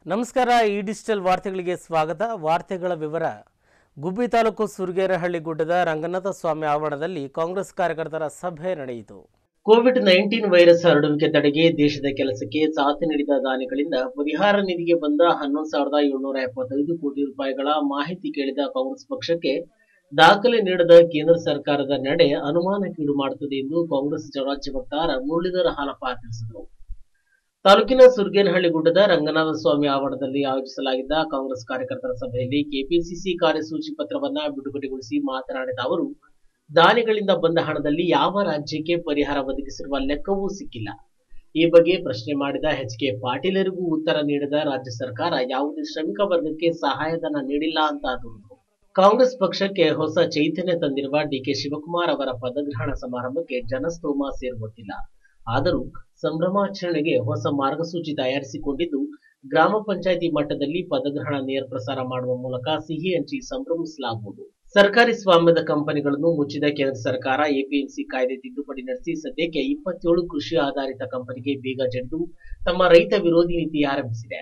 ನಮಸ್ಕಾರ ಈ ಡಿಜಿಟಲ್ ವಾರ್ತೆಗಳಿಗೆ ಸ್ವಾಗತ ವಾರ್ತೆಗಳ ವಿವರ ಗುಬ್ಬಿ ತಾಲೂಕು ಸುರ್ಗೇರಹಳ್ಳಿ ಗುಡ್ಡದ ರಂಗನಾಥ ಸ್ವಾಮಿ ಆವರಣದಲ್ಲಿ ಕಾಂಗ್ರೆಸ್ ಕಾರ್ಯಕರ್ತರ ಸಭೆ ನಡೆಯಿತು ಕೋವಿಡ್ ನೈನ್ಟೀನ್ ವೈರಸ್ ಹರಡುವಿಕೆ ತಡೆಗೆ ದೇಶದ ಕೆಲಸಕ್ಕೆ ಸಾಥ್ ನೀಡಿದ ದಾನಿಗಳಿಂದ ಪರಿಹಾರ ನಿಧಿಗೆ ಬಂದ ಹನ್ನೊಂದು ಸಾವಿರದ ಏಳ್ನೂರ ಎಪ್ಪತ್ತೈದು ಕೋಟಿ ರೂಪಾಯಿಗಳ ಮಾಹಿತಿ ಕೇಳಿದ ಕಾಂಗ್ರೆಸ್ ಪಕ್ಷಕ್ಕೆ ದಾಖಲೆ ನೀಡದ ಕೇಂದ್ರ ಸರ್ಕಾರದ ನಡೆ ಅನುಮಾನಕ್ಕೀಡು ಮಾಡುತ್ತದೆ ಎಂದು ಕಾಂಗ್ರೆಸ್ ರಾಜ್ಯ ವಕ್ತಾರ ಮುರಳೀಧರ ಹಾಲಪ್ಪ ತಿಳಿಸಿದರು ತಾಲೂಕಿನ ಸುರ್ಗೇನಹಳ್ಳಿ ಗುಡ್ಡದ ರಂಗನಾಥ ಸ್ವಾಮಿ ಆವರಣದಲ್ಲಿ ಆಯೋಜಿಸಲಾಗಿದ್ದ ಕಾಂಗ್ರೆಸ್ ಕಾರ್ಯಕರ್ತರ ಸಭೆಯಲ್ಲಿ ಕೆಪಿಸಿಸಿ ಕಾರ್ಯಸೂಚಿ ಪತ್ರವನ್ನ ಬಿಡುಗಡೆಗೊಳಿಸಿ ಮಾತನಾಡಿದ ಅವರು ದಾನಿಗಳಿಂದ ಬಂದ ಹಣದಲ್ಲಿ ಯಾವ ರಾಜ್ಯಕ್ಕೆ ಪರಿಹಾರ ಒದಗಿಸಿರುವ ಲೆಕ್ಕವೂ ಸಿಕ್ಕಿಲ್ಲ ಈ ಬಗ್ಗೆ ಪ್ರಶ್ನೆ ಮಾಡಿದ ಎಚ್ ಕೆ ಪಾಟೀಲರಿಗೂ ಉತ್ತರ ನೀಡಿದ ರಾಜ್ಯ ಸರ್ಕಾರ ಯಾವುದೇ ಶ್ರಮಿಕ ವರ್ಗಕ್ಕೆ ಸಹಾಯಧನ ನೀಡಿಲ್ಲ ಅಂತ ದೂರಿದರು ಕಾಂಗ್ರೆಸ್ ಪಕ್ಷಕ್ಕೆ ಹೊಸ ಚೈತನ್ಯ ತಂದಿರುವ ಡಿಕೆ ಶಿವಕುಮಾರ್ ಅವರ ಪದಗ್ರಹಣ ಸಮಾರಂಭಕ್ಕೆ ಜನಸ್ತೋಮ ಸೇರುವಂತಿಲ್ಲ ಆದರೂ ಸಂಭ್ರಮಾಚರಣೆಗೆ ಹೊಸ ಮಾರ್ಗಸೂಚಿ ತಯಾರಿಸಿಕೊಂಡಿದ್ದು ಗ್ರಾಮ ಪಂಚಾಯಿತಿ ಮಟ್ಟದಲ್ಲಿ ಪದಗ್ರಹಣ ನೇರ ಪ್ರಸಾರ ಮಾಡುವ ಮೂಲಕ ಸಿಹಿ ಹಂಚಿ ಸಂಭ್ರಮಿಸಲಾಗುವುದು ಸರ್ಕಾರಿ ಸ್ವಾಮ್ಯದ ಕಂಪನಿಗಳನ್ನು ಮುಚ್ಚಿದ ಕೇಂದ್ರ ಸರ್ಕಾರ ಎಪಿಎಂಸಿ ಕಾಯ್ದೆ ತಿದ್ದುಪಡಿ ನಡೆಸಿ ಸದ್ಯಕ್ಕೆ ಇಪ್ಪತ್ತೇಳು ಕೃಷಿ ಆಧಾರಿತ ಕಂಪನಿಗೆ ಬೀಗ ಜಡಿದು ತಮ್ಮ ರೈತ ವಿರೋಧಿ ನೀತಿ ಆರಂಭಿಸಿದೆ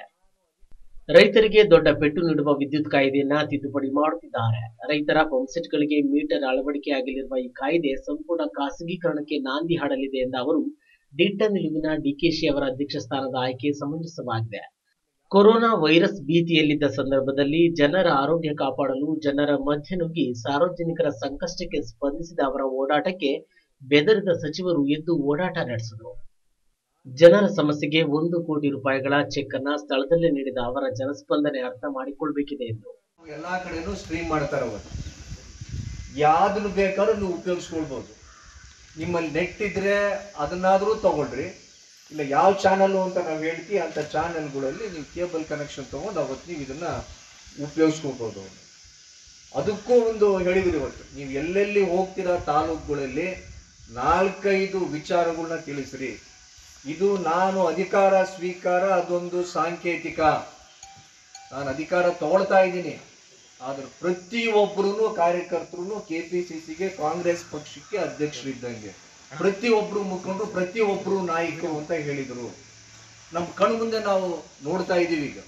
ರೈತರಿಗೆ ದೊಡ್ಡ ಪೆಟ್ಟು ನೀಡುವ ವಿದ್ಯುತ್ ಕಾಯ್ದೆಯನ್ನ ತಿದ್ದುಪಡಿ ಮಾಡುತ್ತಿದ್ದಾರೆ ರೈತರ ಪಂಪ್ಸೆಟ್ಗಳಿಗೆ ಮೀಟರ್ ಅಳವಡಿಕೆಯಾಗಲಿರುವ ಈ ಕಾಯ್ದೆ ಸಂಪೂರ್ಣ ಖಾಸಗೀಕರಣಕ್ಕೆ ನಾಂದಿ ಹಾಡಲಿದೆ ಎಂದ ಅವರು ದಿಟ್ಟ ನಿಲುವಿನ ಡಿಕೆಶಿ ಅವರ ಅಧ್ಯಕ್ಷ ಸ್ಥಾನದ ಆಯ್ಕೆ ಸಮಂಜಸವಾಗಿದೆ ಕೊರೋನಾ ವೈರಸ್ ಭೀತಿಯಲ್ಲಿದ್ದ ಸಂದರ್ಭದಲ್ಲಿ ಜನರ ಆರೋಗ್ಯ ಕಾಪಾಡಲು ಜನರ ಮಧ್ಯೆ ನುಗ್ಗಿ ಸಾರ್ವಜನಿಕರ ಸಂಕಷ್ಟಕ್ಕೆ ಸ್ಪಂದಿಸಿದ ಅವರ ಓಡಾಟಕ್ಕೆ ಬೆದರಿದ ಸಚಿವರು ಎದ್ದು ಓಡಾಟ ನಡೆಸಿದರು ಜನರ ಸಮಸ್ಯೆಗೆ ಒಂದು ಕೋಟಿ ರೂಪಾಯಿಗಳ ಚೆಕ್ ಅನ್ನ ಸ್ಥಳದಲ್ಲೇ ನೀಡಿದ ಅವರ ಜನಸ್ಪಂದನೆ ಅರ್ಥ ಮಾಡಿಕೊಳ್ಬೇಕಿದೆ ಎಂದರು ಎಲ್ಲಾ ಕಡೆನೂ ಸ್ಟ್ರೀಮ್ ಮಾಡ್ತಾರೆ ಅವರು ಯಾವ್ದನ್ನು ಬೇಕಾದ್ರೂ ನೀವು ಉಪಯೋಗಿಸ್ಕೊಳ್ಬೋದು ನಿಮ್ಮಲ್ಲಿ ನೆಟ್ ಇದ್ರೆ ಅದನ್ನಾದ್ರೂ ತಗೊಳ್ರಿ ಇಲ್ಲ ಯಾವ ಚಾನಲ್ ಅಂತ ನಾವು ಹೇಳ್ತೀವಿ ಅಂತ ಚಾನಲ್ಗಳಲ್ಲಿ ನೀವು ಕೇಬಲ್ ಕನೆಕ್ಷನ್ ತಗೊಂಡು ಅವತ್ತು ನೀವು ಇದನ್ನ ಉಪಯೋಗಿಸ್ಕೊಳ್ಬೋದು ಅದಕ್ಕೂ ಒಂದು ಹೇಳಿದ್ರಿ ಇವತ್ತು ನೀವು ಎಲ್ಲೆಲ್ಲಿ ಹೋಗ್ತೀರಾ ತಾಲೂಕುಗಳಲ್ಲಿ ನಾಲ್ಕೈದು ವಿಚಾರಗಳನ್ನ ತಿಳಿಸ್ರಿ ಇದು ನಾನು ಅಧಿಕಾರ ಸ್ವೀಕಾರ ಅದೊಂದು ಸಾಂಕೇತಿಕ ನಾನು ಅಧಿಕಾರ ತಗೊಳ್ತಾ ಇದ್ದೀನಿ ಆದ್ರೆ ಪ್ರತಿಯೊಬ್ಬರು ಕಾರ್ಯಕರ್ತರು ಕೆ ಪಿ ಸಿ ಸಿಗೆ ಕಾಂಗ್ರೆಸ್ ಪಕ್ಷಕ್ಕೆ ಅಧ್ಯಕ್ಷರಿದ್ದಂಗೆ ಪ್ರತಿಯೊಬ್ಬರು ಮುಖಂಡರು ಪ್ರತಿಯೊಬ್ಬರು ನಾಯಕರು ಅಂತ ಹೇಳಿದರು ನಮ್ಮ ಕಣ್ಣು ಮುಂದೆ ನಾವು ನೋಡ್ತಾ ಇದ್ದೀವಿ ಈಗ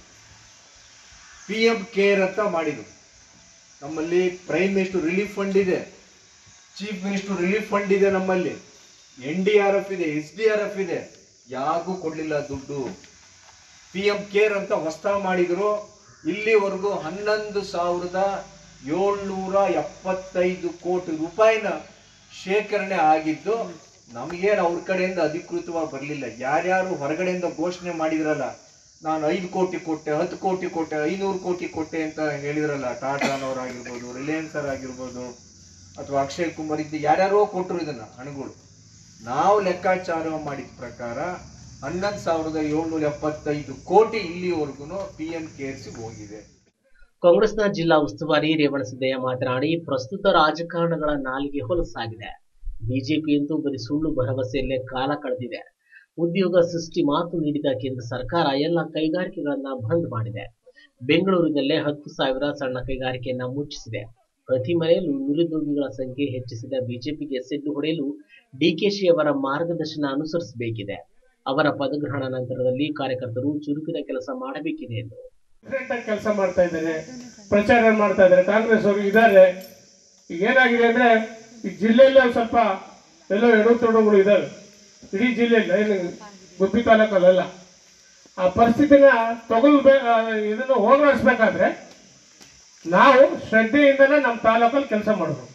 ಪಿ ಎಂ ಕೇರ್ ಅಂತ ಮಾಡಿದ್ರು ನಮ್ಮಲ್ಲಿ ಪ್ರೈಮ್ ಮಿನಿಸ್ಟರ್ ರಿಲೀಫ್ ಫಂಡ್ ಇದೆ ಚೀಫ್ ಮಿನಿಸ್ಟರ್ ರಿಲೀಫ್ ಫಂಡ್ ಇದೆ ನಮ್ಮಲ್ಲಿ ಎನ್ ಡಿ ಆರ್ ಎಫ್ ಇದೆ ಎಸ್ ಡಿ ಆರ್ ಎಫ್ ಇದೆ ಯಾರಿಗೂ ಕೊಡ್ಲಿಲ್ಲ ದುಡ್ಡು ಪಿ ಎಂ ಕೇರ್ ಅಂತ ಹೊಸ್ತಾ ಮಾಡಿದ್ರು ಇಲ್ಲಿವರೆಗೂ ಹನ್ನೊಂದು ಸಾವಿರದ ಏಳ್ನೂರ ಎಪ್ಪತ್ತೈದು ಕೋಟಿ ರೂಪಾಯಿನ ಶೇಖರಣೆ ಆಗಿದ್ದು ನಮಗೇನು ಅವ್ರ ಕಡೆಯಿಂದ ಅಧಿಕೃತವಾಗಿ ಬರಲಿಲ್ಲ ಯಾರ್ಯಾರು ಹೊರಗಡೆಯಿಂದ ಘೋಷಣೆ ಮಾಡಿದ್ರಲ್ಲ ನಾನು ಐದು ಕೋಟಿ ಕೊಟ್ಟೆ ಹತ್ತು ಕೋಟಿ ಕೊಟ್ಟೆ ಐನೂರು ಕೋಟಿ ಕೊಟ್ಟೆ ಅಂತ ಹೇಳಿದ್ರಲ್ಲ ಟಾಟಾನವರಾಗಿರ್ಬೋದು ರಿಲಯನ್ಸ್ ಆಗಿರ್ಬೋದು ಅಥವಾ ಅಕ್ಷಯ್ ಕುಮಾರ್ ಇದ್ದು ಯಾರ್ಯಾರೋ ಕೊಟ್ಟರು ಇದನ್ನ ಹಣಗಳು ನಾವು ಲೆಕ್ಕಾಚಾರ ಮಾಡಿದ ಪ್ರಕಾರ ಹನ್ನೊಂದು ಸಾವಿರದ ಏಳ್ನೂರ ಎಪ್ಪತ್ತೈದು ಕೋಟಿ ಇಲ್ಲಿವರೆಗೂ ಪಿ ಎಂ ಕೇರ್ಸಿಗೆ ಹೋಗಿದೆ ಕಾಂಗ್ರೆಸ್ನ ಜಿಲ್ಲಾ ಉಸ್ತುವಾರಿ ರೇವಣಸಿದ್ದಯ್ಯ ಮಾತನಾಡಿ ಪ್ರಸ್ತುತ ರಾಜಕಾರಣಗಳ ನಾಲಿಗೆ ಹೊಲಸಾಗಿದೆ ಬಿಜೆಪಿಯಂತೂ ಬರೀ ಸುಳ್ಳು ಭರವಸೆಯಲ್ಲೇ ಕಾಲ ಕಳೆದಿದೆ ಉದ್ಯೋಗ ಸೃಷ್ಟಿ ಮಾತು ನೀಡಿದ ಕೇಂದ್ರ ಸರ್ಕಾರ ಎಲ್ಲ ಕೈಗಾರಿಕೆಗಳನ್ನ ಬಂದ್ ಮಾಡಿದೆ ಬೆಂಗಳೂರಿನಲ್ಲೇ ಹತ್ತು ಸಾವಿರ ಸಣ್ಣ ಕೈಗಾರಿಕೆಯನ್ನ ಮುಚ್ಚಿಸಿದೆ ಪ್ರತಿ ಮನೆಯಲ್ಲೂ ನಿರುದ್ಯೋಗಿಗಳ ಸಂಖ್ಯೆ ಹೆಚ್ಚಿಸಿದ ಬಿಜೆಪಿಗೆ ಸೆಡ್ಡು ಹೊಡೆಯಲು ಡಿಕೆಶಿ ಅವರ ಮಾರ್ಗದರ್ಶನ ಅನುಸರಿಸಬೇಕಿದೆ ಅವರ ಪದಗ್ರಹಣ ನಂತರದಲ್ಲಿ ಕಾರ್ಯಕರ್ತರು ಚುರುಕಿನ ಕೆಲಸ ಮಾಡಬೇಕಿದೆ ಎಂದರು ಪ್ರೆಸಿಡೆಂಟ್ ಆಗಿ ಕೆಲಸ ಮಾಡ್ತಾ ಇದ್ದಾರೆ ಪ್ರಚಾರ ಮಾಡ್ತಾ ಇದ್ದಾರೆ ಕಾಂಗ್ರೆಸ್ ಅವರು ಇದ್ದಾರೆ ಈಗ ಏನಾಗಿದೆ ಅಂದ್ರೆ ಈ ಜಿಲ್ಲೆಯಲ್ಲಿ ಒಂದ್ ಸ್ವಲ್ಪ ಎಲ್ಲೋ ಎಡು ತೊಡಗುಗಳು ಇದಾವೆ ಇಡೀ ಜಿಲ್ಲೆಯಲ್ಲಿ ಏನು ಗುಬ್ಬಿ ತಾಲೂಕಲ್ಲ ಆ ಪರಿಸ್ಥಿತಿನ ತಗೊಳ್ಬೇ ಆ, ಇದನ್ನು ಹೋಗಲಾಡಿಸ್ಬೇಕಾದ್ರೆ ನಾವು ಶ್ರದ್ಧೆಯಿಂದನೇ ನಮ್ಮ ತಾಲೂಕಲ್ಲಿ ಕೆಲಸ ಮಾಡಬೇಕು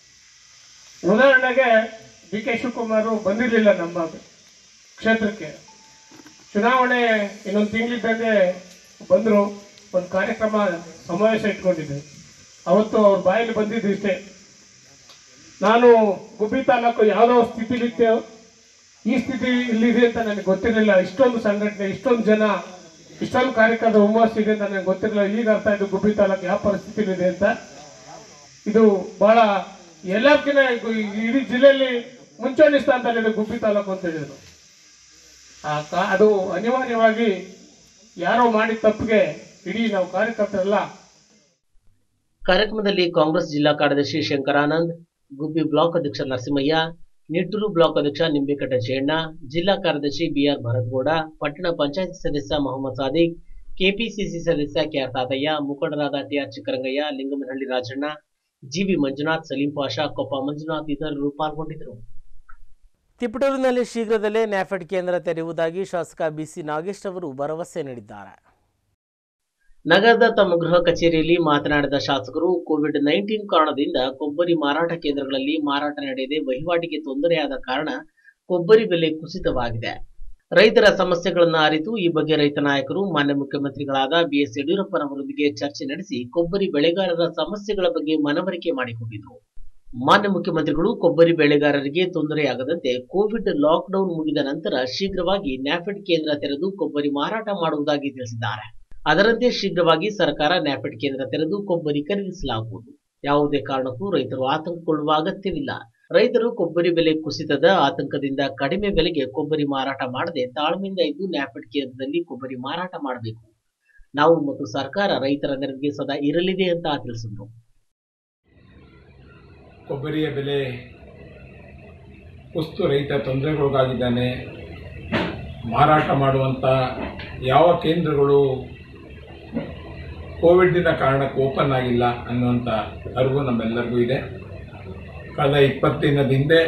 ಉದಾಹರಣೆಗೆ ಡಿ ಕೆ ಶಿವಕುಮಾರ್ ಬಂದಿರಲಿಲ್ಲ ನಮ್ಮ ಕ್ಷೇತ್ರಕ್ಕೆ ಚುನಾವಣೆ ಇನ್ನೊಂದು ತಿಂಗಳಿದ್ದಂಗೆ ಬಂದರು ಒಂದು ಕಾರ್ಯಕ್ರಮ ಸಮಾವೇಶ ಇಟ್ಕೊಂಡಿದ್ದೆ ಅವತ್ತು ಅವ್ರ ಬಾಯಲ್ಲಿ ಬಂದಿದ್ದು ಇಷ್ಟೇ ನಾನು ಗುಬ್ಬಿ ತಾಲೂಕು ಯಾವುದೋ ಸ್ಥಿತಿಲಿತ್ತೋ ಈ ಸ್ಥಿತಿ ಇಲ್ಲಿದೆ ಅಂತ ನನಗೆ ಗೊತ್ತಿರಲಿಲ್ಲ ಇಷ್ಟೊಂದು ಸಂಘಟನೆ ಇಷ್ಟೊಂದು ಜನ ಇಷ್ಟೊಂದು ಕಾರ್ಯಕ್ರಮದ ಹುಮ್ಮಸ್ ಇದೆ ಅಂತ ನನಗೆ ಗೊತ್ತಿರಲಿಲ್ಲ ಈಗ ಅರ್ಥ ಆಯ್ತು ಗುಬ್ಬಿ ತಾಲೂಕು ಯಾವ ಪರಿಸ್ಥಿತಿಲಿದೆ ಅಂತ ಇದು ಬಹಳ ಎಲ್ಲಕ್ಕಿಂತ ಇಡೀ ಜಿಲ್ಲೆಯಲ್ಲಿ ಮುಂಚೂಣಿ ಸ್ಥಾನದಲ್ಲಿದೆ ಗುಬ್ಬಿ ತಾಲೂಕು ಅಂತ ಹೇಳಿದ್ರು ಆ ಕಾ- ಅದು ಅನಿವಾರ್ಯವಾಗಿ ಯಾರೋ ಮಾಡಿದ ತಪ್ಪಿಗೆ ಇಡೀ ನಾವು ಕಾರ್ಯಕರ್ತರೆಲ್ಲ ಕಾರ್ಯಕ್ರಮದಲ್ಲಿ ಕಾಂಗ್ರೆಸ್ ಜಿಲ್ಲಾ ಕಾರ್ಯದರ್ಶಿ ಶಂಕರಾನಂದ್ ಗುಬ್ಬಿ ಬ್ಲಾಕ್ ಅಧ್ಯಕ್ಷ ನರಸಿಂಹಯ್ಯ ನಿಟ್ಟೂರು ಬ್ಲಾಕ್ ಅಧ್ಯಕ್ಷ ನಿಂಬೇಕಟ್ಟ ಜಯಣ್ಣ ಜಿಲ್ಲಾ ಕಾರ್ಯದರ್ಶಿ ಬಿಆರ್ ಭರತ್ಗೌಡ ಪಟ್ಟಣ ಪಂಚಾಯತ್ ಸದಸ್ಯ ಮೊಹಮ್ಮದ್ ಸಾದಿಕ್ ಕೆಪಿಸಿಸಿ ಸದಸ್ಯ ಕೆಆರ್ ತಾತಯ್ಯ ಮುಖಂಡರಾದ ಟಿಆರ್ ಚಿಕ್ಕರಂಗಯ್ಯ ಲಿಂಗಮನಹಳ್ಳಿ ರಾಜಣ್ಣ ಜಿವಿ ಮಂಜುನಾಥ್ ಸಲೀಂ ಪಾಷಾ ಕೊಪ್ಪ ಮಂಜುನಾಥ್ ಇತರರು ಪಾಲ್ಗೊಂಡಿದ್ದರು ತಿಪಟೂರಿನಲ್ಲಿ ಶೀಘ್ರದಲ್ಲೇ ನ್ಯಾಫೆಡ್ ಕೇಂದ್ರ ತೆರೆಯುವುದಾಗಿ ಶಾಸಕ ಬಿಸಿ ನಾಗೇಶ್ ಅವರು ಭರವಸೆ ನೀಡಿದ್ದಾರೆ ನಗರದ ತಮ್ಮ ಗೃಹ ಕಚೇರಿಯಲ್ಲಿ ಮಾತನಾಡಿದ ಶಾಸಕರು ಕೋವಿಡ್ ನೈನ್ಟೀನ್ ಕಾರಣದಿಂದ ಕೊಬ್ಬರಿ ಮಾರಾಟ ಕೇಂದ್ರಗಳಲ್ಲಿ ಮಾರಾಟ ನಡೆಯದೆ ವಹಿವಾಟಿಗೆ ತೊಂದರೆಯಾದ ಕಾರಣ ಕೊಬ್ಬರಿ ಬೆಲೆ ಕುಸಿತವಾಗಿದೆ ರೈತರ ಸಮಸ್ಯೆಗಳನ್ನು ಅರಿತು ಈ ಬಗ್ಗೆ ರೈತ ನಾಯಕರು ಮಾನ್ಯ ಮುಖ್ಯಮಂತ್ರಿಗಳಾದ ಬಿಎಸ್ ಯಡಿಯೂರಪ್ಪನವರೊಂದಿಗೆ ಚರ್ಚೆ ನಡೆಸಿ ಕೊಬ್ಬರಿ ಬೆಳೆಗಾರರ ಸಮಸ್ಯೆಗಳ ಬಗ್ಗೆ ಮನವರಿಕೆ ಮಾಡಿಕೊಂಡಿದ್ರು ಮಾನ್ಯ ಮುಖ್ಯಮಂತ್ರಿಗಳು ಕೊಬ್ಬರಿ ಬೆಳೆಗಾರರಿಗೆ ತೊಂದರೆಯಾಗದಂತೆ ಕೋವಿಡ್ ಲಾಕ್ಡೌನ್ ಮುಗಿದ ನಂತರ ಶೀಘ್ರವಾಗಿ ನ್ಯಾಫೆಡ್ ಕೇಂದ್ರ ತೆರೆದು ಕೊಬ್ಬರಿ ಮಾರಾಟ ಮಾಡುವುದಾಗಿ ತಿಳಿಸಿದ್ದಾರೆ ಅದರಂತೆ ಶೀಘ್ರವಾಗಿ ಸರ್ಕಾರ ನ್ಯಾಫೆಡ್ ಕೇಂದ್ರ ತೆರೆದು ಕೊಬ್ಬರಿ ಖರೀದಿಸಲಾಗುವುದು ಯಾವುದೇ ಕಾರಣಕ್ಕೂ ರೈತರು ಆತಂಕಗೊಳ್ಳುವ ಅಗತ್ಯವಿಲ್ಲ ರೈತರು ಕೊಬ್ಬರಿ ಬೆಲೆ ಕುಸಿತದ ಆತಂಕದಿಂದ ಕಡಿಮೆ ಬೆಲೆಗೆ ಕೊಬ್ಬರಿ ಮಾರಾಟ ಮಾಡದೆ ತಾಳ್ಮೆಯಿಂದ ಇದ್ದು ನ್ಯಾಫೆಡ್ ಕೇಂದ್ರದಲ್ಲಿ ಕೊಬ್ಬರಿ ಮಾರಾಟ ಮಾಡಬೇಕು ನಾವು ಮತ್ತು ಸರ್ಕಾರ ರೈತರ ನೆರವಿಗೆ ಸದಾ ಇರಲಿದೆ ಅಂತ ತಿಳಿಸಿದ್ರು ಕೊಬ್ಬರಿಯ ಬೆಲೆ ಕುಸ್ತು ರೈತ ತೊಂದರೆಗೊಳಗಾಗಿದ್ದಾನೆ ಮಾರಾಟ ಮಾಡುವಂಥ ಯಾವ ಕೇಂದ್ರಗಳು ಕೋವಿಡ್ನ ಕಾರಣಕ್ಕೆ ಓಪನ್ ಆಗಿಲ್ಲ ಅನ್ನುವಂಥ ಅರಿವು ನಮ್ಮೆಲ್ಲರಿಗೂ ಇದೆ ಕಳೆದ ಇಪ್ಪತ್ತು ದಿನದ ಹಿಂದೆ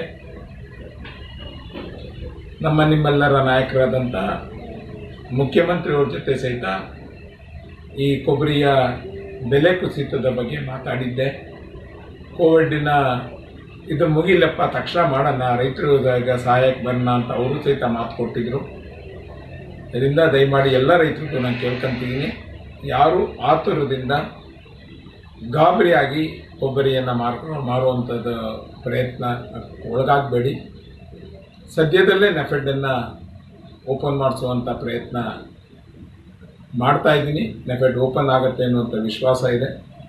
ನಮ್ಮ ನಿಮ್ಮೆಲ್ಲರ ನಾಯಕರಾದಂಥ ಮುಖ್ಯಮಂತ್ರಿಯವ್ರ ಜೊತೆ ಸಹಿತ ಈ ಕೊಬ್ಬರಿಯ ಬೆಲೆ ಕುಸಿತದ ಬಗ್ಗೆ ಮಾತಾಡಿದ್ದೆ ಕೋವಿಡ್ನ ಇದು ಮುಗಿಲಪ್ಪ ತಕ್ಷಣ ಮಾಡೋಣ ರೈತರು ಈಗ ಸಹಾಯಕ್ಕೆ ಬರೋಣ ಅಂತ ಅವರು ಸಹಿತ ಮಾತು ಕೊಟ್ಟಿದ್ರು ಇದರಿಂದ ದಯಮಾಡಿ ಎಲ್ಲ ರೈತರಿಗೂ ನಾನು ಕೇಳ್ಕೊಂತಿದ್ದೀನಿ ಯಾರು ಆತುರದಿಂದ ಗಾಬರಿಯಾಗಿ ಕೊಬ್ಬರಿಯನ್ನು ಮಾರ್ಕೊಂಡು ಮಾರುವಂಥದ್ದು ಪ್ರಯತ್ನ ಒಳಗಾಗಬೇಡಿ ಸದ್ಯದಲ್ಲೇ ನೆಫೆಡನ್ನು ಓಪನ್ ಮಾಡಿಸುವಂಥ ಪ್ರಯತ್ನ ಮಾಡ್ತಾ ಇದ್ದೀನಿ ನೆಫೆಡ್ ಓಪನ್ ಆಗುತ್ತೆ ಅನ್ನುವಂಥ ವಿಶ್ವಾಸ ಇದೆ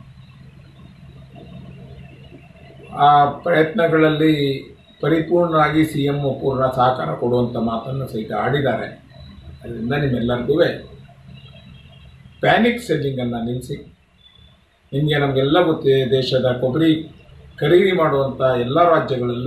ಆ ಪ್ರಯತ್ನಗಳಲ್ಲಿ ಪರಿಪೂರ್ಣವಾಗಿ ಸಿ ಎಂ ಪೂರ್ಣ ಸಹಕಾರ ಕೊಡುವಂಥ ಮಾತನ್ನು ಸಹಿತ ಆಡಿದ್ದಾರೆ ಅದರಿಂದ ನಿಮ್ಮೆಲ್ಲರಿಗೂ ಪ್ಯಾನಿಕ್ ಸೆಲ್ಲಿಂಗನ್ನು ನಿಲ್ಲಿಸಿ ನಿಮಗೆ ನಮಗೆಲ್ಲ ಗೊತ್ತಿದೆ ದೇಶದ ಕೊಬ್ಬರಿ ಖರೀದಿ ಮಾಡುವಂಥ ಎಲ್ಲ ರಾಜ್ಯಗಳಲ್ಲೂ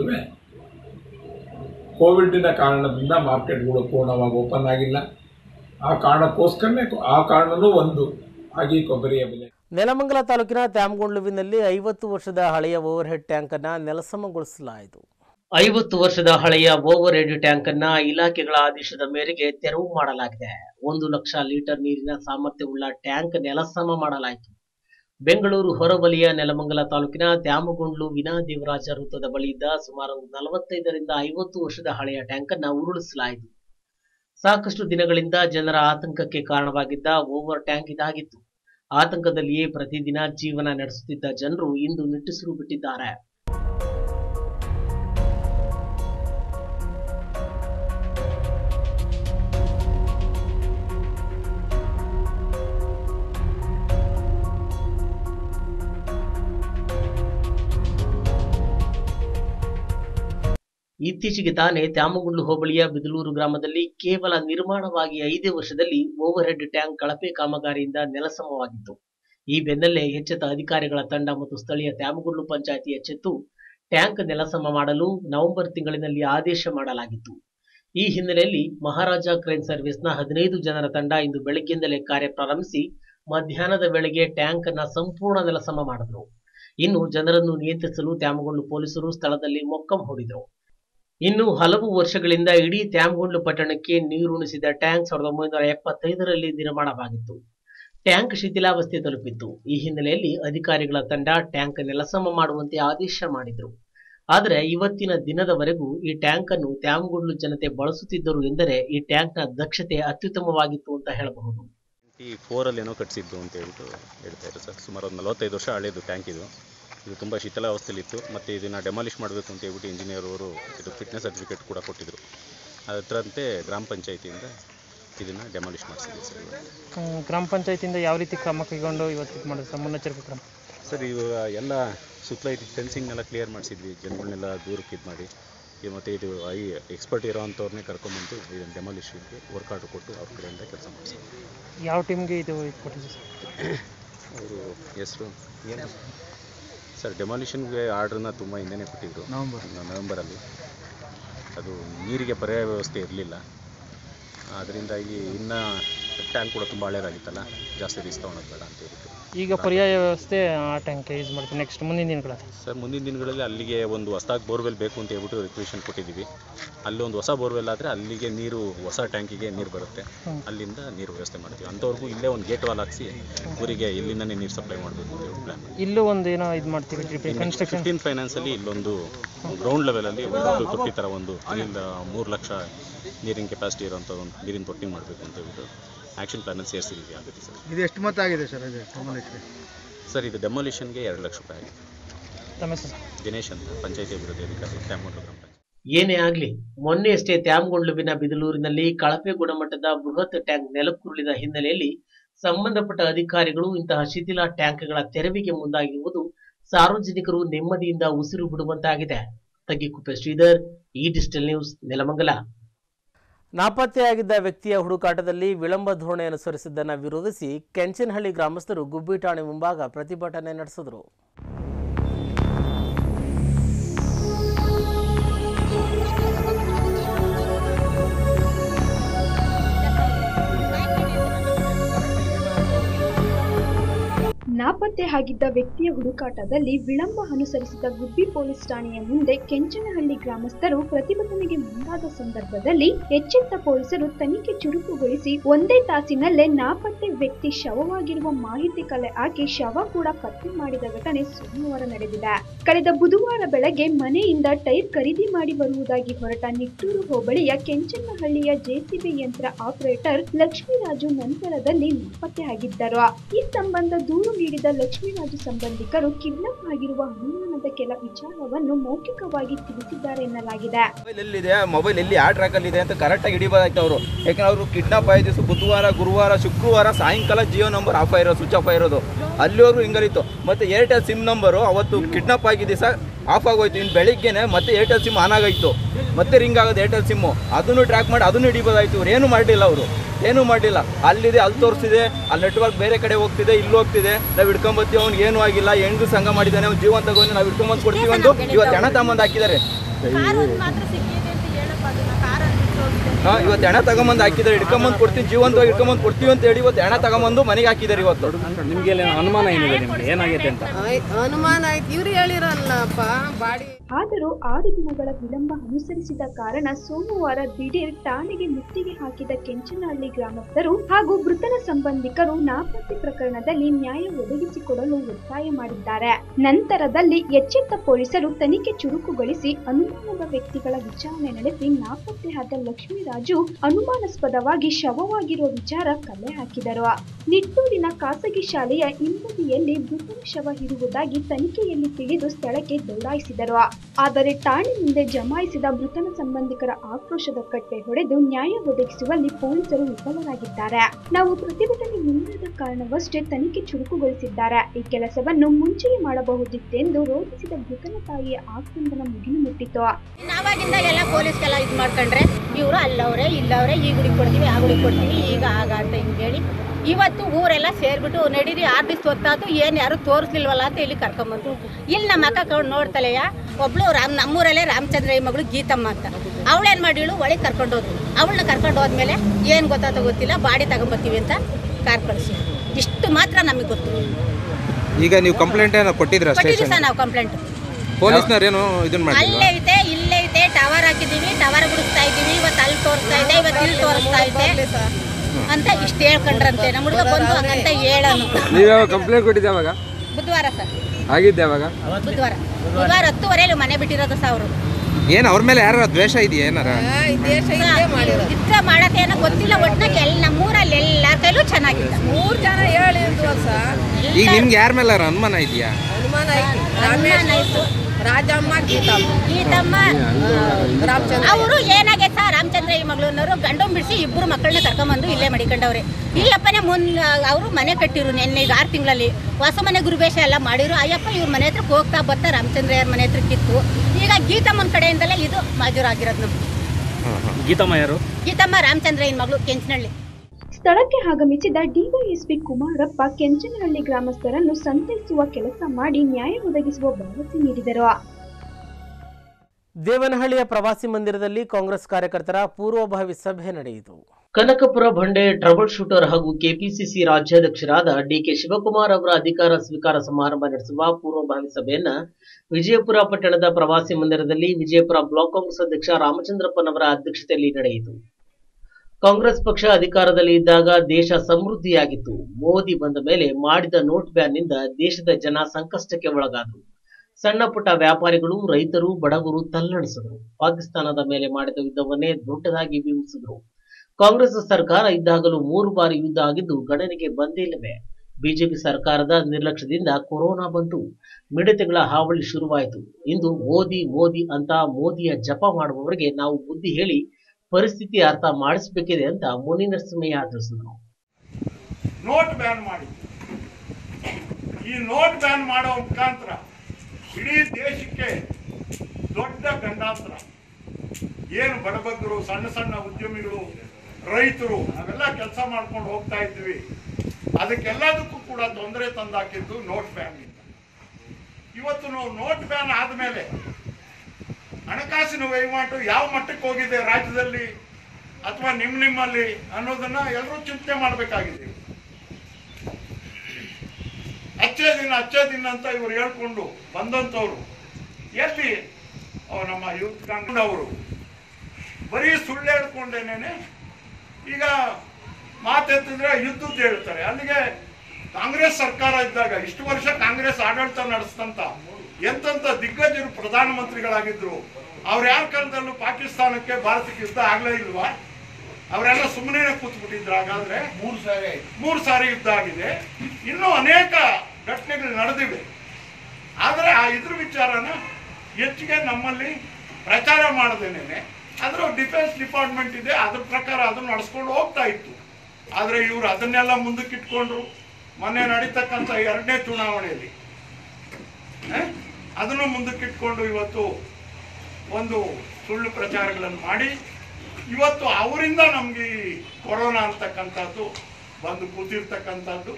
ಕೋವಿಡ್ನ ಕಾರಣದಿಂದ ಮಾರ್ಕೆಟ್ಗಳು ಪೂರ್ಣವಾಗಿ ಓಪನ್ ಆಗಿಲ್ಲ ಆ ಕಾರಣಕ್ಕೋಸ್ಕರನೇ ಆ ಕಾರಣನೂ ಒಂದು ಆಗಿ ಕೊಬ್ಬರಿಯ ಬೆಲೆ ನೆಲಮಂಗಲ ತಾಲೂಕಿನ ತ್ಯಾಮಗೊಂಡ್ಲುವಿನಲ್ಲಿ ಐವತ್ತು ವರ್ಷದ ಹಳೆಯ ಓವರ್ ಹೆಡ್ ಟ್ಯಾಂಕ್ ಅನ್ನ ನೆಲಸಮಗೊಳಿಸಲಾಯಿತು ಐವತ್ತು ವರ್ಷದ ಹಳೆಯ ಓವರ್ ಹೆಡ್ ಟ್ಯಾಂಕ್ ಅನ್ನ ಇಲಾಖೆಗಳ ಆದೇಶದ ಮೇರೆಗೆ ತೆರವು ಮಾಡಲಾಗಿದೆ ಒಂದು ಲಕ್ಷ ಲೀಟರ್ ನೀರಿನ ಸಾಮರ್ಥ್ಯವುಳ್ಳ ಟ್ಯಾಂಕ್ ನೆಲಸಮ ಮಾಡಲಾಯಿತು ಬೆಂಗಳೂರು ಹೊರವಲಯ ನೆಲಮಂಗಲ ತಾಲೂಕಿನ ತ್ಯಾಮಗೊಂಡ್ಲು ವಿನಾ ದೇವರಾಜ ವೃತ್ತದ ಬಳಿ ಇದ್ದ ಸುಮಾರು ನಲವತ್ತೈದರಿಂದ ಐವತ್ತು ವರ್ಷದ ಹಳೆಯ ಟ್ಯಾಂಕ್ ಅನ್ನ ಉರುಳಿಸಲಾಯಿತು ಸಾಕಷ್ಟು ದಿನಗಳಿಂದ ಜನರ ಆತಂಕಕ್ಕೆ ಕಾರಣವಾಗಿದ್ದ ಓವರ್ ಟ್ಯಾಂಕ್ ಇದಾಗಿತ್ತು ಆತಂಕದಲ್ಲಿಯೇ ಪ್ರತಿದಿನ ಜೀವನ ನಡೆಸುತ್ತಿದ್ದ ಜನರು ಇಂದು ನಿಟ್ಟುಸಿರು ಬಿಟ್ಟಿದ್ದಾರೆ ಇತ್ತೀಚೆಗೆ ತಾನೇ ತ್ಯಾಮಗುಂಡ್ಲು ಹೋಬಳಿಯ ಬಿದಲೂರು ಗ್ರಾಮದಲ್ಲಿ ಕೇವಲ ನಿರ್ಮಾಣವಾಗಿ ಐದೇ ವರ್ಷದಲ್ಲಿ ಓವರ್ ಹೆಡ್ ಟ್ಯಾಂಕ್ ಕಳಪೆ ಕಾಮಗಾರಿಯಿಂದ ನೆಲಸಮವಾಗಿತ್ತು ಈ ಬೆನ್ನಲ್ಲೇ ಎಚ್ಚೆತ್ತ ಅಧಿಕಾರಿಗಳ ತಂಡ ಮತ್ತು ಸ್ಥಳೀಯ ತ್ಯಾಮಗುಂಡ್ಲು ಪಂಚಾಯಿತಿ ಎಚ್ಚೆತ್ತು ಟ್ಯಾಂಕ್ ನೆಲಸಮ ಮಾಡಲು ನವೆಂಬರ್ ತಿಂಗಳಿನಲ್ಲಿ ಆದೇಶ ಮಾಡಲಾಗಿತ್ತು ಈ ಹಿನ್ನೆಲೆಯಲ್ಲಿ ಮಹಾರಾಜ ಕ್ರೇನ್ ಸರ್ವಿಸ್ನ ಹದಿನೈದು ಜನರ ತಂಡ ಇಂದು ಬೆಳಗ್ಗೆಯಿಂದಲೇ ಕಾರ್ಯ ಪ್ರಾರಂಭಿಸಿ ಮಧ್ಯಾಹ್ನದ ವೇಳೆಗೆ ಟ್ಯಾಂಕ್ ಅನ್ನ ಸಂಪೂರ್ಣ ನೆಲಸಮ ಮಾಡಿದ್ರು ಇನ್ನು ಜನರನ್ನು ನಿಯಂತ್ರಿಸಲು ತ್ಯಾಮಗೊಂಡು ಪೊಲೀಸರು ಸ್ಥಳದಲ್ಲಿ ಮೊಕ್ಕಂ ಹೂಡಿದರು ಇನ್ನು ಹಲವು ವರ್ಷಗಳಿಂದ ಇಡೀ ತ್ಯಾಮಗೊಂಡ್ಲು ಪಟ್ಟಣಕ್ಕೆ ನೀರುಣಿಸಿದ ಟ್ಯಾಂಕ್ ಸಾವಿರದ ಒಂಬೈನೂರ ಎಪ್ಪತ್ತೈದರಲ್ಲಿ ನಿರ್ಮಾಣವಾಗಿತ್ತು ಟ್ಯಾಂಕ್ ಶಿಥಿಲಾವಸ್ಥೆ ತಲುಪಿತ್ತು ಈ ಹಿನ್ನೆಲೆಯಲ್ಲಿ ಅಧಿಕಾರಿಗಳ ತಂಡ ಟ್ಯಾಂಕ್ ನೆಲಸಮ ಮಾಡುವಂತೆ ಆದೇಶ ಮಾಡಿದರು ಆದರೆ ಇವತ್ತಿನ ದಿನದವರೆಗೂ ಈ ಟ್ಯಾಂಕ್ ಅನ್ನು ತ್ಯಾಮಗೊಂಡ್ಲು ಜನತೆ ಬಳಸುತ್ತಿದ್ದರು ಎಂದರೆ ಈ ಟ್ಯಾಂಕ್ನ ದಕ್ಷತೆ ಅತ್ಯುತ್ತಮವಾಗಿತ್ತು ಅಂತ ಹೇಳಬಹುದು ಈ ಫೋರಲ್ಲಿ ಏನೋ ಕಟ್ಸಿದ್ದು ಅಂತ ಹೇಳ್ಬಿಟ್ಟು ಹೇಳ್ತಾ ಇದ್ರು ಸರ್ ಸುಮಾರು ಒಂದು ನಲವತ್ತೈದು ವರ್ಷ ಹಳೇದು ಟ್ಯಾಂಕ್ ಇದು ಇದು ತುಂಬ ಶಿಥಿಲಾವಸ್ಥೆಯಲ್ಲಿತ್ತು ಮತ್ತು ಇದನ್ನು ಡೆಮಾಲಿಷ್ ಮಾಡಬೇಕು ಅಂತ ಹೇಳ್ಬಿಟ್ಟು ಇಂಜಿನಿಯರ್ ಅವರು ಇದು ಫಿಟ್ನೆಸ್ ಸರ್ಟಿಫಿಕೇಟ್ ಕೂಡ ಕೊಟ್ಟಿದ್ದರು ಅದರಂತೆ ಗ್ರಾಮ ಪಂಚಾಯತಿಯಿಂದ ಇದನ್ನು ಡೆಮಾಲಿಷ್ ಮಾಡಿಸಿದ್ವಿ ಸರ್ ಇವಾಗ. ಆ, ಗ್ರಾಮ ಪಂಚಾಯತಿಯಿಂದ ಯಾವ ರೀತಿ ಕ್ರಮ ಕೈಗೊಂಡು ಇವತ್ತು ಇದು ಮಾಡಿದ್ರು ಸರ್ ಮುನ್ನೆಚ್ಚರಿಕೆ ಕ್ರಮ ಸರ್ ಇವಾಗ ಎಲ್ಲ ಸುತ್ತಲ ಇದು ಫೆನ್ಸಿಂಗ್ನೆಲ್ಲ ಕ್ಲಿಯರ್ ಮಾಡಿಸಿದ್ವಿ ಜನಗಳನ್ನೆಲ್ಲ ದೂರಕ್ಕೆ ಇದು ಮಾಡಿ ಈ ಮತ್ತು ಇದು ಐ ಎಕ್ಸ್ಪರ್ಟ್ ಇರೋವಂಥವ್ರನ್ನೇ ಕರ್ಕೊಂಬಂದು ಇದನ್ನು ಡೆಮಾಲಿಷನ್ಗೆ ವರ್ಕ್ ಆರ್ಡರ್ ಕೊಟ್ಟು ಅವ್ರ ಕಡೆಯಿಂದ ಕೆಲಸ ಮಾಡಿಸಿದ್ವಿ ಯಾವ ಟೀಮ್ಗೆ ಇದು ಇದು ಕೊಟ್ಟಿದ್ದು ಸರ್ ಅವರು ಹೆಸರು ಏನು ಸರ್ ಡೆಮಾಲಿಷನ್ಗೆ ಆರ್ಡ್ರನ್ನ ತುಂಬ ಹಿಂದೆನೇ ಕೊಟ್ಟಿದ್ದರು ನವಂಬರ್ ನವೆಂಬರಲ್ಲಿ ಅದು ನೀರಿಗೆ ಪರ್ಯಾಯ ವ್ಯವಸ್ಥೆ ಇರಲಿಲ್ಲ ಅದರಿಂದಾಗಿ ಇನ್ನು ಟ್ಯಾಂಕ್ ಕೂಡ ತುಂಬ ಹಳೇದಾಗಿತ್ತಲ್ಲ ಜಾಸ್ತಿ ರಿಸ್ಕ್ ತೊಗೊಳೋದು ಬೇಡ ಅಂತ ಹೇಳ್ಬಿಟ್ಟು ಈಗ ಪರ್ಯಾಯ ವ್ಯವಸ್ಥೆ ಆ ಟ್ಯಾಂಕ್ ಯೂಸ್ ಮಾಡ್ತೀವಿ ನೆಕ್ಸ್ಟ್ ಮುಂದಿನ ದಿನಗಳಲ್ಲಿ ಸರ್ ಮುಂದಿನ ದಿನಗಳಲ್ಲಿ ಅಲ್ಲಿಗೆ ಒಂದು ಹೊಸದಾಗಿ ಬೋರ್ವೆಲ್ ಬೇಕು ಅಂತ ಹೇಳ್ಬಿಟ್ಟು ರಿಕ್ವೆಷನ್ ಕೊಟ್ಟಿದ್ದೀವಿ ಅಲ್ಲಿ ಒಂದು ಹೊಸ ಬೋರ್ವೆಲ್ ಆದರೆ ಅಲ್ಲಿಗೆ ನೀರು ಹೊಸ ಟ್ಯಾಂಕಿಗೆ ನೀರು ಬರುತ್ತೆ ಅಲ್ಲಿಂದ ನೀರು ವ್ಯವಸ್ಥೆ ಮಾಡ್ತೀವಿ ಅಂಥವ್ರಿಗೂ ಇಲ್ಲೇ ಒಂದು ಗೇಟ್ ವಾಲ್ ಹಾಕ್ಸಿ ಊರಿಗೆ ಇಲ್ಲಿಂದನೇ ನೀರು ಸಪ್ಲೈ ಮಾಡಬೇಕು ಅಂತ ಹೇಳಿ ಪ್ಲ್ಯಾನ್ ಇಲ್ಲೂ ಒಂದು ಏನೋ ಇದು ಮಾಡ್ತೀವಿ ಕನ್ಸ್ಟ್ರಕ್ಷನ್ ಫಿಫ್ಟೀನ್ ಫೈನಾನ್ಸಲ್ಲಿ ಇಲ್ಲೊಂದು ಗ್ರೌಂಡ್ ಲೆವೆಲಲ್ಲಿ ಒಂದು ತೊಟ್ಟಿ ಥರ ಒಂದು ಇಲ್ಲಿಂದ ಮೂರು ಲಕ್ಷ ನೀರಿನ ಕೆಪಾಸಿಟಿ ಇರೋಂಥ ಒಂದು ನೀರಿನ ತೊಟ್ಟಿ ಮಾಡಬೇಕು ಅಂತ ಹೇಳ್ಬಿಟ್ಟು ಆ್ಯಕ್ಷನ್ ಪ್ಲಾನಲ್ಲಿ ಸೇರಿಸಿದ್ದೀವಿ ಆಗುತ್ತೆ ಸರ್ ಇದು ಎಷ್ಟು ಮೊತ್ತ ಆಗಿದೆ ಸರ್ ಇದು ಡೆಮಾಲಿಷ್ಗೆ ಸರ್ ಇದು ಡೆಮೊಲಿಷನ್ಗೆ ಎರಡು ಲಕ್ಷ ರೂಪಾಯಿ ಆಗಿದೆ ತಮ್ಮ ಹೆಸರು ದಿನೇಶ್ ಅಂತ ಪಂಚಾಯತಿ ಅಭಿವೃದ್ಧಿ ಅಧಿಕಾರಿ ತ್ಯಾಮೂರು ಗ್ರಾಮ ಪಂಚಾಯತ್ ಏನೇ ಆಗ್ಲಿ ಮೊನ್ನೆಯಷ್ಟೇ ತ್ಯಾಮಗೊಂಡ್ಲುವಿನ ಬಿದಲೂರಿನಲ್ಲಿ ಕಳಪೆ ಗುಣಮಟ್ಟದ ಬೃಹತ್ ಟ್ಯಾಂಕ್ ನೆಲಕ್ಕುರುಳಿದ ಹಿನ್ನೆಲೆಯಲ್ಲಿ ಸಂಬಂಧಪಟ್ಟ ಅಧಿಕಾರಿಗಳು ಇಂತಹ ಶಿಥಿಲ ಟ್ಯಾಂಕ್ಗಳ ತೆರವಿಗೆ ಮುಂದಾಗಿರುವುದು ಸಾರ್ವಜನಿಕರು ನೆಮ್ಮದಿಯಿಂದ ಉಸಿರು ಬಿಡುವಂತಾಗಿದೆ ತಗ್ಗಿಕುಪ್ಪೆ ಶ್ರೀಧರ್ ಈ ಡಿಜಿಟಲ್ ನ್ಯೂಸ್ ನೆಲಮಂಗಲ ನಾಪತ್ತೆಯಾಗಿದ್ದ ವ್ಯಕ್ತಿಯ ಹುಡುಕಾಟದಲ್ಲಿ ವಿಳಂಬ ಧೋರಣೆ ಅನುಸರಿಸಿದ್ದನ್ನು ವಿರೋಧಿಸಿ ಕೆಂಚನಹಳ್ಳಿ ಗ್ರಾಮಸ್ಥರು ಗುಬ್ಬಿ ಠಾಣೆ ಮುಂಭಾಗ ಪ್ರತಿಭಟನೆ ನಡೆಸಿದರು ನಾಪತ್ತೆ ಆಗಿದ್ದ ವ್ಯಕ್ತಿಯ ಹುಡುಕಾಟದಲ್ಲಿ ವಿಳಂಬ ಅನುಸರಿಸಿದ ಗುಬ್ಬಿ ಪೊಲೀಸ್ ಠಾಣೆಯ ಮುಂದೆ ಕೆಂಚನಹಳ್ಳಿ ಗ್ರಾಮಸ್ಥರು ಪ್ರತಿಭಟನೆಗೆ ಮುಂದಾದ ಸಂದರ್ಭದಲ್ಲಿ ಎಚ್ಚೆತ್ತ ಪೊಲೀಸರು ತನಿಖೆ ಚುರುಕುಗೊಳಿಸಿ ಒಂದೇ ತಾಸಿನಲ್ಲೇ ನಾಪತ್ತೆ ವ್ಯಕ್ತಿ ಶವವಾಗಿರುವ ಮಾಹಿತಿ ಕಲೆ ಹಾಕಿ ಶವ ಕೂಡ ಪತ್ತೆ ಮಾಡಿದ ಘಟನೆ ಸೋಮವಾರ ನಡೆದಿದೆ ಕಳೆದ ಬುಧವಾರ ಬೆಳಗ್ಗೆ ಮನೆಯಿಂದ ಟೈರ್ ಖರೀದಿ ಮಾಡಿ ಬರುವುದಾಗಿ ಹೊರಟ ನಿಟ್ಟೂರು ಹೋಬಳಿಯ ಕೆಂಚನಹಳ್ಳಿಯ ಜೆಸಿಬಿ ಯಂತ್ರ ಆಪರೇಟರ್ ಲಕ್ಷ್ಮೀರಾಜು ನಂತರದಲ್ಲಿ ನಾಪತ್ತೆಯಾಗಿದ್ದರು ಈ ಸಂಬಂಧ ದೂರು ನೀಡಿದ ಲಕ್ಷ್ಮೀರಾಜು ಸಂಬಂಧಿಕರು ಕಿಡ್ನಾಪ್ ಆಗಿರುವ ಅನುಮಾನದ ಕೆಲ ವಿಚಾರವನ್ನು ಮೌಖಿಕವಾಗಿ ತಿಳಿಸಿದ್ದಾರೆ ಎನ್ನಲಾಗಿದೆ ಮೊಬೈಲ್ ಎಲ್ಲಿದೆ ಮೊಬೈಲ್ ಎಲ್ಲಿ ಆ ಟ್ರ್ಯಾಕಲ್ಲಿ ಇದೆ ಅಂತ ಕರೆಕ್ಟಾಗಿ ಹಿಡಿಬೋದಾಯ್ತು ಅವರು ಯಾಕಂದ್ರೆ ಅವರು ಕಿಡ್ನಾಪ್ ಆದ ದಿವಸ ಬುಧವಾರ ಗುರುವಾರ ಶುಕ್ರವಾರ ಸಾಯಂಕಾಲ ಜಿಯೋ ನಂಬರ್ ಆಫ್ ಆಗಿರೋದು ಸ್ವಿಚ್ ಆಫ್ ಆಗಿರೋದು ಅಲ್ಲಿವರೆಗೂ ಹಿಂಗಲಿತ್ತು ಮತ್ತು ಏರ್ಟೆಲ್ ಸಿಮ್ ನಂಬರು ಅವತ್ತು ಕಿಡ್ನಾಪ್ ಆಗಿದ್ದ ದಿವಸ ಆಫ್ ಆಗೋಯ್ತು ಇನ್ನು ಬೆಳಿಗ್ಗೆನೆ ಮತ್ತೆ ಏರ್ಟೆಲ್ ಸಿಮ್ ಆನ್ ಆಗೋಯ್ತು ಮತ್ತೆ ರಿಂಗ್ ಆಗೋದು ಏರ್ಟೆಲ್ ಸಿಮ್ಮು ಅದನ್ನು ಟ್ರ್ಯಾಕ್ ಮಾಡಿ ಅದನ್ನು ಹಿಡಿಬೋದಾಯ್ತು ಇವ್ರು ಏನು ಮಾಡಲಿಲ್ಲ ಅವರು ಏನೂ ಮಾಡಲಿಲ್ಲ ಅಲ್ಲಿದೆ ಅಲ್ಲಿ ತೋರಿಸ್ತಿದೆ ಅಲ್ಲಿ ನೆಟ್ವರ್ಕ್ ಬೇರೆ ಕಡೆ ಹೋಗ್ತಿದೆ ಇಲ್ಲಿ ಹೋಗ್ತಿದೆ ನಾವು ಹಿಡ್ಕೊಂಬತ್ತೀವಿ ಅವ್ನಿಗೆ ಏನೂ ಆಗಿಲ್ಲ ಹೆಂಗೂ ಸಂಘ ಮಾಡಿದ್ದಾನೆ ಅವ್ನು ಜೀವಂತ ಹೋಗಿ ನಾವು ಹಿಡ್ಕೊಂಬಂದು ಕೊಡ್ತೀವಿ ಅಂತ ಇವತ್ತು ಹಣ ತಗೊಂಬಂದು ಹಾಕಿದ್ದಾರೆ ಹಾಂ ಇವತ್ತು ಹಣ ತಗೊಂಬಂದು ಹಾಕಿದ್ದಾರೆ ಹಿಡ್ಕೊಂಬಂದು ಕೊಡ್ತೀವಿ ಜೀವಂತವಾಗಿ ಹಿಡ್ಕೊಂಬಂದು ಕೊಡ್ತೀವಿ ಅಂತ ಹೇಳಿ ಇವತ್ತು ಹಣ ತಗೊಂಬಂದು ಮನೆಗೆ ಹಾಕಿದ್ದಾರೆ ಇವತ್ತು ನಿಮ್ಗೆ ಅನುಮಾನ ಏನಿದೆ ನಿಮ್ಗೆ ಏನಾಗೈತೆ ಅಂತ ಅನುಮಾನ ಆಯ್ತು ಇವ್ರು ಹೇಳಿರಲ್ಲಪ್ಪ ಬಾಡಿ ಆದರೂ ಆರು ದಿನಗಳ ವಿಳಂಬ ಅನುಸರಿಸಿದ ಕಾರಣ ಸೋಮವಾರ ದಿಢೀರ್ ಠಾಣೆಗೆ ಮುತ್ತಿಗೆ ಹಾಕಿದ ಕೆಂಚನಹಳ್ಳಿ ಗ್ರಾಮಸ್ಥರು ಹಾಗೂ ಮೃತನ ಸಂಬಂಧಿಕರು ನಾಪತ್ತೆ ಪ್ರಕರಣದಲ್ಲಿ ನ್ಯಾಯ ಒದಗಿಸಿಕೊಡಲು ಒತ್ತಾಯ ಮಾಡಿದ್ದಾರೆ ನಂತರದಲ್ಲಿ ಎಚ್ಚೆತ್ತ ಪೊಲೀಸರು ತನಿಖೆ ಚುರುಕುಗೊಳಿಸಿ ಅನುಮಾನದ ವ್ಯಕ್ತಿಗಳ ವಿಚಾರಣೆ ನಡೆಸಿ ನಾಪತ್ತೆಯಾದ ಲಕ್ಷ್ಮೀರಾಜು ಅನುಮಾನಾಸ್ಪದವಾಗಿ ಶವವಾಗಿರುವ ವಿಚಾರ ಕಲೆ ಹಾಕಿದರು ನಿಟ್ಟೂರಿನ ಖಾಸಗಿ ಶಾಲೆಯ ಹಿಂಬದಿಯಲ್ಲಿ ಮೃತನ ಶವ ಇರುವುದಾಗಿ ತನಿಖೆಯಲ್ಲಿ ತಿಳಿದು ಸ್ಥಳಕ್ಕೆ ದೌಡಾಯಿಸಿದರು ಆದರೆ ಠಾಣೆ ಮುಂದೆ ಜಮಾಯಿಸಿದ ಮೃತನ ಸಂಬಂಧಿಕರ ಆಕ್ರೋಶದ ಕಟ್ಟೆ ಹೊಡೆದು ನ್ಯಾಯ ಒದಗಿಸುವಲ್ಲಿ ಪೊಲೀಸರು ವಿಫಲರಾಗಿದ್ದಾರೆ ನಾವು ಪ್ರತಿಭಟನೆ ಮುಂದಾದ ಕಾರಣವಷ್ಟೇ ತನಿಖೆ ಚುರುಕುಗೊಳಿಸಿದ್ದಾರೆ ಈ ಕೆಲಸವನ್ನು ಮುಂಚೆಯೇ ಮಾಡಬಹುದಿತ್ತೆಂದು ರೋಧಿಸಿದ ಮೃತನ ತಾಯಿಯ ಆಕ್ರಂದನ ಮುಗಿಲು ಮುಟ್ಟಿತು ನಾವಾಗಿಂದ ಎಲ್ಲ ಪೊಲೀಸ್ಗೆಲ್ಲ ಇದು ಮಾಡ್ಕೊಂಡ್ರೆ ಇವರು ಅಲ್ಲವ್ರೆ ಇಲ್ಲವ್ರೆ ಈ ಗುಡಿ ಕೊಡ್ತೀವಿ ಆ ಗುಡಿ ಕೊಡ್ತೀವಿ ಈಗ ಆಗ ಅಂತ ಹಿಂಗೇಳಿ ಇವತ್ತು ಊರೆಲ್ಲ ಸೇರ್ಬಿಟ್ಟು ನಡೀರಿ ಆರು ದಿವಸ ಹೊತ್ತಾತು ಏನು ಯಾರು ತೋರಿಸ್ಲಿಲ್ವಲ್ಲ ಅಂತ ಇಲ್ಲಿ ಕರ್ಕೊಂಬಂದ್ರು ಇಲ್ಲಿ ನಮ್ಮ ಅಕ್ಕ ಕೌಂಡ್ ನೋಡ್ತಲೆಯ ಒಬ್ಳು ರಾಮ್ ನಮ್ಮೂರಲ್ಲೇ ರಾಮಚಂದ್ರ ಈ ಮಗಳು ಗೀತಮ್ಮ ಅಂತ ಅವಳೇನು ಮಾಡಿಳು ಒಳಗೆ ಕರ್ಕೊಂಡು ಹೋದ್ರು ಅವಳನ್ನ ಕರ್ಕೊಂಡು ಹೋದ್ಮೇಲೆ ಏನು ಗೊತ್ತಾತ ಗೊತ್ತಿಲ್ಲ ಬಾಡಿ ತಗೊಂಬತ್ತೀವಿ ಅಂತ ಕಾರ್ ಕಳಿಸಿ ಇಷ್ಟು ಮಾತ್ರ ನಮಗೆ ಗೊತ್ತು ಈಗ ನೀವು ಕಂಪ್ಲೇಂಟ್ ಏನೋ ಕೊಟ್ಟಿದ್ರ ಕೊಟ್ಟಿದ್ದೀವಿ ಸರ್ ನಾವು ಕಂಪ್ಲೇಂಟ್ ಪೊಲೀಸ್ನವ್ರೇನು ಇದನ್ನ ಮಾಡಿಲ್ವಾ ಅಲ್ಲೇ ಐತೆ ಇಲ್ಲೇ ಐತೆ ಟವರ್ ಹಾಕಿದೀವಿ ಟವರ್ ಬಿಡಿಸ್ತಾ ಇದ್ದೀವಿ ಇವತ್ತು ಅಲ್ಲಿ ತೋರಿಸ್ತಾ ಇದೆ ಇವತ್ತು ಇಲ್ಲಿ ತೋರಿಸ್ತಾ ಇದೆ ಅಂತ ಇಷ್ಟು ಹೇಳ್ಕೊಂಡ್ರಂತೆ ನಮ್ಮ ಹುಡುಗ ಬಂದು ಹಂಗಂತ ಹೇಳೋನು ನೀವು ಯಾವಾಗ ಕಂಪ್ಲೇಂಟ್ ಕೊಟ್ಟಿದ್ದೆ ಅವಾಗ ಬುಧವಾರ ಸರ್ ಆಗಿದ್ದೆ ಅವಾಗ ಬುಧವಾರ ಬುಧವಾರ ಹತ್ತುವರೆಯಲ್ಲಿ ಮನೆ ಬಿಟ್ಟಿರೋದು ಸರ್ ಅವರು ಏನು ಅವ್ರ ಮೇಲೆ ಯಾರ ದ್ವೇಷ ಇದೆಯಾ ಏನಾರ ಇದ್ರ ಮಾಡತ್ತೇನೋ ಗೊತ್ತಿಲ್ಲ ಒಟ್ನಾಗ ಎಲ್ಲ ನಮ್ಮೂರಲ್ಲಿ ಎಲ್ಲಾರ ಕೈಲೂ ಚೆನ್ನಾಗಿಲ್ಲ ಮೂರ್ ಜನ ಹೇಳಿದ್ರು ಸರ್ ಈಗ ನಿಮ್ಗೆ ಯಾರ ಮೇಲೆ ಅನುಮಾನ ಇದೆಯಾ ಅನುಮಾನ ಐತಿ ಅನುಮಾನ ಆಯ್ತು. ರಾಜಮ್ಮ ಗೀತಮ್ಮ ಗೀತಮ್ಮ ರಾಮಚಂದ್ರ ಅವರು ಏನಾಗೈತೆ ಸರ್ ರಾಮಚಂದ್ರ ಈ ಮಗಳನ್ನವರು ಗಂಡನ್ ಬಿಡಿಸಿ ಇಬ್ಬರು ಮಕ್ಕಳನ್ನ ಕರ್ಕೊಂಬಂದು ಇಲ್ಲೇ ಮಡಿಕೊಂಡವ್ರೆ ಇಲ್ಲಪ್ಪನೇ ಮುನ್ ಅವರು ಮನೆ ಕಟ್ಟಿರು ನೆನ್ನೆ ಈಗ ಆರು ತಿಂಗಳಲ್ಲಿ ಹೊಸ ಮನೆ ಗುರುಬೇಷ ಎಲ್ಲ ಮಾಡಿರು ಅಯ್ಯಪ್ಪ ಇವ್ರ ಮನೆ ಹತ್ರಕ್ಕೆ ಹೋಗ್ತಾ ಬರ್ತಾ ರಾಮಚಂದ್ರಯ್ಯರ ಮನೆ ಹತ್ರಕ್ಕಿತ್ತು ಈಗ ಗೀತಮ್ಮನ ಕಡೆಯಿಂದಲೇ ಇದು ಮಂಜೂರಾಗಿರೋದು ನಮ್ಗೆ ಗೀತಮ್ಮ ಯಾರು ಗೀತಮ್ಮ ರಾಮಚಂದ್ರಯ್ಯನ ಮಗಳು ಕೆಂಚನಹಳ್ಳಿ ಸ್ಥಳಕ್ಕೆ ಆಗಮಿಸಿದ ಡಿವೈಎಸ್ಪಿ ಕುಮಾರಪ್ಪ ಕೆಂಚನಹಳ್ಳಿ ಗ್ರಾಮಸ್ಥರನ್ನು ಸಂತೈಸುವ ಕೆಲಸ ಮಾಡಿ ನ್ಯಾಯ ಒದಗಿಸುವ ಭರವಸೆ ನೀಡಿದರು ದೇವನಹಳ್ಳಿಯ ಪ್ರವಾಸಿ ಮಂದಿರದಲ್ಲಿ ಕಾಂಗ್ರೆಸ್ ಕಾರ್ಯಕರ್ತರ ಪೂರ್ವಭಾವಿ ಸಭೆ ನಡೆಯಿತು ಕನಕಪುರ ಬಂಡೆ ಟ್ರಬಲ್ ಶೂಟರ್ ಹಾಗೂ ಕೆಪಿಸಿಸಿ ರಾಜ್ಯಾಧ್ಯಕ್ಷರಾದ ಡಿಕೆ ಶಿವಕುಮಾರ್ ಅವರ ಅಧಿಕಾರ ಸ್ವೀಕಾರ ಸಮಾರಂಭ ನಡೆಸುವ ಪೂರ್ವಭಾವಿ ಸಭೆಯನ್ನ ವಿಜಯಪುರ ಪಟ್ಟಣದ ಪ್ರವಾಸಿ ಮಂದಿರದಲ್ಲಿ ವಿಜಯಪುರ ಬ್ಲಾಕ್ ಕಾಂಗ್ರೆಸ್ ಅಧ್ಯಕ್ಷ ರಾಮಚಂದ್ರಪ್ಪನವರ ಅಧ್ಯಕ್ಷತೆಯಲ್ಲಿ ನಡೆಯಿತು ಕಾಂಗ್ರೆಸ್ ಪಕ್ಷ ಅಧಿಕಾರದಲ್ಲಿ ಇದ್ದಾಗ ದೇಶ ಸಮೃದ್ಧಿಯಾಗಿತ್ತು ಮೋದಿ ಬಂದ ಮೇಲೆ ಮಾಡಿದ ನೋಟ್ ಬ್ಯಾನ್ನಿಂದ ದೇಶದ ಜನ ಸಂಕಷ್ಟಕ್ಕೆ ಒಳಗಾದರು ಸಣ್ಣ ಪುಟ್ಟ ವ್ಯಾಪಾರಿಗಳು ರೈತರು ಬಡವರು ತಲ್ಲಣಿಸಿದರು ಪಾಕಿಸ್ತಾನದ ಮೇಲೆ ಮಾಡಿದ ಯುದ್ಧವನ್ನೇ ದೊಡ್ಡದಾಗಿ ಬಿಂಬಿಸಿದರು ಕಾಂಗ್ರೆಸ್ ಸರ್ಕಾರ ಇದ್ದಾಗಲೂ ಮೂರು ಬಾರಿ ಯುದ್ಧ ಆಗಿದ್ದು ಗಣನೆಗೆ ಬಂದೇ ಇಲ್ಲವೇ ಬಿಜೆಪಿ ಸರ್ಕಾರದ ನಿರ್ಲಕ್ಷ್ಯದಿಂದ ಕೊರೋನಾ ಬಂತು ಮಿಡತೆಗಳ ಹಾವಳಿ ಶುರುವಾಯಿತು ಇಂದು ಮೋದಿ ಮೋದಿ ಅಂತ ಮೋದಿಯ ಜಪ ಮಾಡುವವರಿಗೆ ನಾವು ಬುದ್ಧಿ ಹೇಳಿ ಪರಿಸ್ಥಿತಿ ಅರ್ಥ ಮಾಡಿಸಬೇಕಿದೆ ಅಂತ ಮುನಿ ನರಸಿಂಹಯ್ಯ ತಿಳಿಸಿದರು ನೋಟ್ ಬ್ಯಾನ್ ಮಾಡಿ ಈ ನೋಟ್ ಬ್ಯಾನ್ ಮಾಡೋ ಮುಖಾಂತರ ಇಡೀ ದೇಶಕ್ಕೆ ದೊಡ್ಡ ಗಂಡಾಂತರ ಏನು ಬಡಬಗ್ಗರು ಸಣ್ಣ ಸಣ್ಣ ಉದ್ಯಮಿಗಳು ರೈತರು ನಾವೆಲ್ಲ ಕೆಲಸ ಮಾಡ್ಕೊಂಡು ಹೋಗ್ತಾ ಇದ್ವಿ ಅದಕ್ಕೆಲ್ಲದಕ್ಕೂ ಕೂಡ ತೊಂದರೆ ತಂದಾಕಿದ್ದು ನೋಟ್ ಬ್ಯಾನ್ ಇವತ್ತು ನಾವು ನೋಟ್ ಬ್ಯಾನ್ ಆದಮೇಲೆ ಹಣಕಾಸಿನ ವಹಿವಾಟು ಯಾವ ಮಟ್ಟಕ್ಕೆ ಹೋಗಿದೆ ರಾಜ್ಯದಲ್ಲಿ ಅಥವಾ ನಿಮ್ ನಿಮ್ಮಲ್ಲಿ ಅನ್ನೋದನ್ನ ಎಲ್ಲರೂ ಚಿಂತೆ ಮಾಡಬೇಕಾಗಿದೆ ಅಚ್ಚೇ ದಿನ ಅಚ್ಚೇ ದಿನ ಅಂತ ಇವರು ಹೇಳ್ಕೊಂಡು ಬಂದಂತವ್ರು ಎಲ್ಲಿ ಅವ್ ನಮ್ಮ ಯೂತ್ ಕಾಂಗ್ರೆಸ್ ಅವರು ಬರೀ ಸುಳ್ಳು ಹೇಳ್ಕೊಂಡೇನೇನೆ ಈಗ ಮಾತೆತ್ತಿದ್ರೆ ಯುದ್ಧದ್ದು ಹೇಳ್ತಾರೆ ಅಲ್ಲಿಗೆ ಕಾಂಗ್ರೆಸ್ ಸರ್ಕಾರ ಇದ್ದಾಗ ಇಷ್ಟು ವರ್ಷ ಕಾಂಗ್ರೆಸ್ ಆಡಳಿತ ನಡೆಸ್ತಂತ ಎಂತೆಂತ ದಿಗ್ಗಜರು ಪ್ರಧಾನಮಂತ್ರಿಗಳಾಗಿದ್ರು ಅವ್ರ ಯಾರ ಕಾಲದಲ್ಲೂ ಪಾಕಿಸ್ತಾನಕ್ಕೆ ಭಾರತಕ್ಕೆ ಯುದ್ಧ ಆಗ್ಲೇ ಇಲ್ವಾ ಅವರೆಲ್ಲ ಸುಮ್ಮನೆ ಕೂತ್ಬಿಟ್ಟಿದ್ರು ಹಾಗಾದ್ರೆ ಮೂರು ಸಾರಿ ಮೂರು ಸಾರಿ ಯುದ್ಧ ಆಗಿದೆ ಇನ್ನೂ ಅನೇಕ ಘಟನೆಗಳು ನಡೆದಿವೆ ಆದರೆ ಆ ಇದ್ರ ವಿಚಾರನ ಹೆಚ್ಚಿಗೆ ನಮ್ಮಲ್ಲಿ ಪ್ರಚಾರ ಮಾಡದೇನೆ ಅದ್ರ ಡಿಫೆನ್ಸ್ ಡಿಪಾರ್ಟ್ಮೆಂಟ್ ಇದೆ ಅದ್ರ ಪ್ರಕಾರ ಅದನ್ನ ನಡೆಸ್ಕೊಂಡು ಹೋಗ್ತಾ ಇತ್ತು ಆದರೆ ಇವರು ಅದನ್ನೆಲ್ಲ ಮುಂದಕ್ಕೆ ಇಟ್ಕೊಂಡ್ರು ಮೊನ್ನೆ ನಡೀತಕ್ಕಂಥ ಎರಡನೇ ಚುನಾವಣೆಯಲ್ಲಿ ಆ, ಅದನ್ನು ಮುಂದಕ್ಕಿಟ್ಕೊಂಡು ಇವತ್ತು ಒಂದು ಸುಳ್ಳು ಪ್ರಚಾರಗಳನ್ನು ಮಾಡಿ ಇವತ್ತು ಅವರಿಂದ ನಮಗೆ ಈ ಕೊರೋನಾ ಅಂತಕ್ಕಂಥದ್ದು ಬಂದು ಕೂತಿರ್ತಕ್ಕಂಥದ್ದು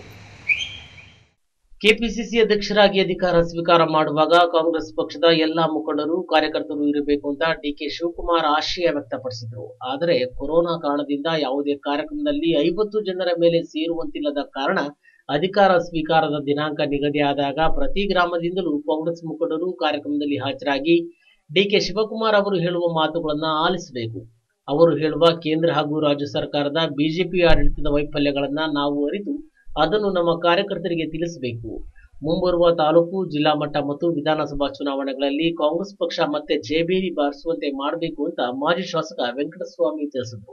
ಕೆಪಿಸಿಸಿ ಅಧ್ಯಕ್ಷರಾಗಿ ಅಧಿಕಾರ ಸ್ವೀಕಾರ ಮಾಡುವಾಗ ಕಾಂಗ್ರೆಸ್ ಪಕ್ಷದ ಎಲ್ಲಾ ಮುಖಂಡರು ಕಾರ್ಯಕರ್ತರು ಇರಬೇಕು ಅಂತ ಡಿಕೆ ಶಿವಕುಮಾರ್ ಆಶಯ ವ್ಯಕ್ತಪಡಿಸಿದರು ಆದರೆ ಕೊರೋನಾ ಕಾರಣದಿಂದ ಯಾವುದೇ ಕಾರ್ಯಕ್ರಮದಲ್ಲಿ ಐವತ್ತು ಜನರ ಮೇಲೆ ಸೇರುವಂತಿಲ್ಲದ ಕಾರಣ ಅಧಿಕಾರ ಸ್ವೀಕಾರದ ದಿನಾಂಕ ನಿಗದಿಯಾದಾಗ ಪ್ರತಿ ಗ್ರಾಮದಿಂದಲೂ ಕಾಂಗ್ರೆಸ್ ಮುಖಂಡರು ಕಾರ್ಯಕ್ರಮದಲ್ಲಿ ಹಾಜರಾಗಿ ಡಿಕೆ ಶಿವಕುಮಾರ್ ಅವರು ಹೇಳುವ ಮಾತುಗಳನ್ನ ಆಲಿಸಬೇಕು ಅವರು ಹೇಳುವ ಕೇಂದ್ರ ಹಾಗೂ ರಾಜ್ಯ ಸರ್ಕಾರದ ಬಿಜೆಪಿ ಆಡಳಿತದ ವೈಫಲ್ಯಗಳನ್ನ ನಾವು ಅರಿತು ಅದನ್ನು ನಮ್ಮ ಕಾರ್ಯಕರ್ತರಿಗೆ ತಿಳಿಸಬೇಕು ಮುಂಬರುವ ತಾಲೂಕು ಜಿಲ್ಲಾ ಮಟ್ಟ ಮತ್ತು ವಿಧಾನಸಭಾ ಚುನಾವಣೆಗಳಲ್ಲಿ ಕಾಂಗ್ರೆಸ್ ಪಕ್ಷ ಮತ್ತೆ ಜಯಬೇರಿ ಬಾರಿಸುವಂತೆ ಮಾಡಬೇಕು ಅಂತ ಮಾಜಿ ಶಾಸಕ ವೆಂಕಟಸ್ವಾಮಿ ತಿಳಿಸಿದರು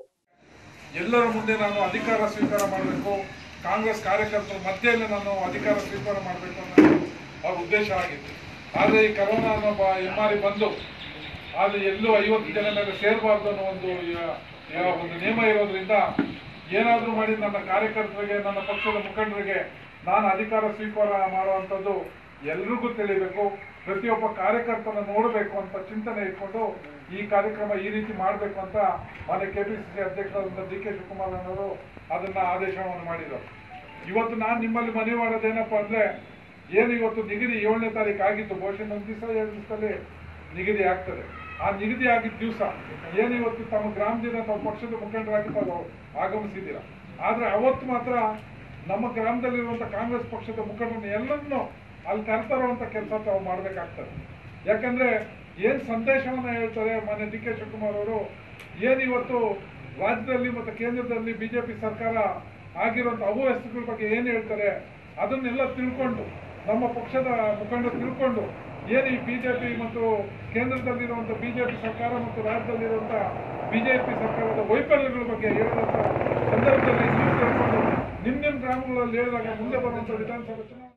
ಎಲ್ಲರ ಮುಂದೆ ನಾನು ಅಧಿಕಾರ ಸ್ವೀಕಾರ ಮಾಡಬೇಕು ಕಾಂಗ್ರೆಸ್ ಕಾರ್ಯಕರ್ತರ ಮಧ್ಯೆಯಲ್ಲಿ ನಾನು ಅಧಿಕಾರ ಸ್ವೀಕಾರ ಮಾಡಬೇಕು ಅನ್ನೋದು ಅವ್ರ ಉದ್ದೇಶ ಆಗಿತ್ತು ಆದರೆ ಈ ಕರೋನಾ ಅನ್ನೋ ಬ- ಹೆಮ್ಮಾರಿ ಬಂದು ಆದರೆ ಎಲ್ಲೂ ಐವತ್ತು ಜನ ಮೇಲೆ ಸೇರಬಾರ್ದು ಅನ್ನೋ ಒಂದು ಯ- ಯ- ಒಂದು ನಿಯಮ ಇರೋದ್ರಿಂದ ಏನಾದರೂ ಮಾಡಿ ನನ್ನ ಕಾರ್ಯಕರ್ತರಿಗೆ ನನ್ನ ಪಕ್ಷದ ಮುಖಂಡರಿಗೆ ನಾನು ಅಧಿಕಾರ ಸ್ವೀಕಾರ ಮಾಡುವಂಥದ್ದು ಎಲ್ರಿಗೂ ತಿಳಿಬೇಕು ಪ್ರತಿಯೊಬ್ಬ ಕಾರ್ಯಕರ್ತನ ನೋಡಬೇಕು ಅಂತ ಚಿಂತನೆ ಇಟ್ಕೊಂಡು ಈ ಕಾರ್ಯಕ್ರಮ ಈ ರೀತಿ ಮಾಡಬೇಕು ಅಂತ ಮಾನ್ಯ ಕೆಪಿಸಿಸಿ ಅಧ್ಯಕ್ಷರಾದಂಥ ಡಿ ಕೆ ಶಿವಕುಮಾರ್ ಅವರು ಅದನ್ನ ಆದೇಶವನ್ನು ಮಾಡಿದರು ಇವತ್ತು ನಾನು ನಿಮ್ಮಲ್ಲಿ ಮನವಿ ಮಾಡೋದೇನಪ್ಪ ಅಂದ್ರೆ ಏನು ಇವತ್ತು ನಿಗದಿ ಏಳನೇ ತಾರೀಕು ಆಗಿತ್ತು ಬಹುಶಃ ಒಂದು ದಿವಸ ಎರಡು ದಿವಸದಲ್ಲಿ ನಿಗದಿ ಆಗ್ತದೆ ಆ ನಿಗದಿ ಆಗಿದ್ದ ದಿವಸ ಏನು ಇವತ್ತು ತಮ್ಮ ಗ್ರಾಮದಿಂದ ತಮ್ಮ ಪಕ್ಷದ ಮುಖಂಡರಾಗಿ ತಾವು ಆಗಮಿಸಿದ್ದೀರ ಆದ್ರೆ ಅವತ್ತು ಮಾತ್ರ ನಮ್ಮ ಗ್ರಾಮದಲ್ಲಿರುವಂತ ಕಾಂಗ್ರೆಸ್ ಪಕ್ಷದ ಮುಖಂಡರನ್ನ ಎಲ್ಲರನ್ನೂ ಅಲ್ಲಿ ಕರ್ತರುವಂತ ಕೆಲಸ ತಾವು ಮಾಡ್ಬೇಕಾಗ್ತದೆ ಯಾಕಂದ್ರೆ ಏನ್ ಸಂದೇಶವನ್ನ ಹೇಳ್ತಾರೆ ಮಾನ್ಯ ಡಿ ಕೆ ಶಿವಕುಮಾರ್ ಅವರು ಏನ್ ಇವತ್ತು ರಾಜ್ಯದಲ್ಲಿ ಮತ್ತು ಕೇಂದ್ರದಲ್ಲಿ ಬಿಜೆಪಿ ಸರ್ಕಾರ ಆಗಿರುವಂತ ಅವ್ಯವಸ್ಥೆಗಳ ಬಗ್ಗೆ ಏನ್ ಹೇಳ್ತಾರೆ ಅದನ್ನೆಲ್ಲ ತಿಳ್ಕೊಂಡು ನಮ್ಮ ಪಕ್ಷದ ಮುಖಂಡರು ತಿಳ್ಕೊಂಡು ಏನು ಈ ಬಿಜೆಪಿ ಮತ್ತು ಕೇಂದ್ರದಲ್ಲಿರುವಂತ ಬಿಜೆಪಿ ಸರ್ಕಾರ ಮತ್ತು ರಾಜ್ಯದಲ್ಲಿರುವಂತ ಬಿಜೆಪಿ ಸರ್ಕಾರದ ವೈಫಲ್ಯಗಳ ಬಗ್ಗೆ ಹೇಳಿದಂತ ಸಂದರ್ಭದಲ್ಲಿ ನೀವು ತಿಳ್ಕೊಂಡು ನಿಮ್ ನಿಮ್ ಗ್ರಾಮಗಳಲ್ಲಿ ಹೇಳಿದಾಗ ಮುಂದೆ ಬರುವಂತ ವಿಧಾನಸಭಾ ಚುನಾವಣೆ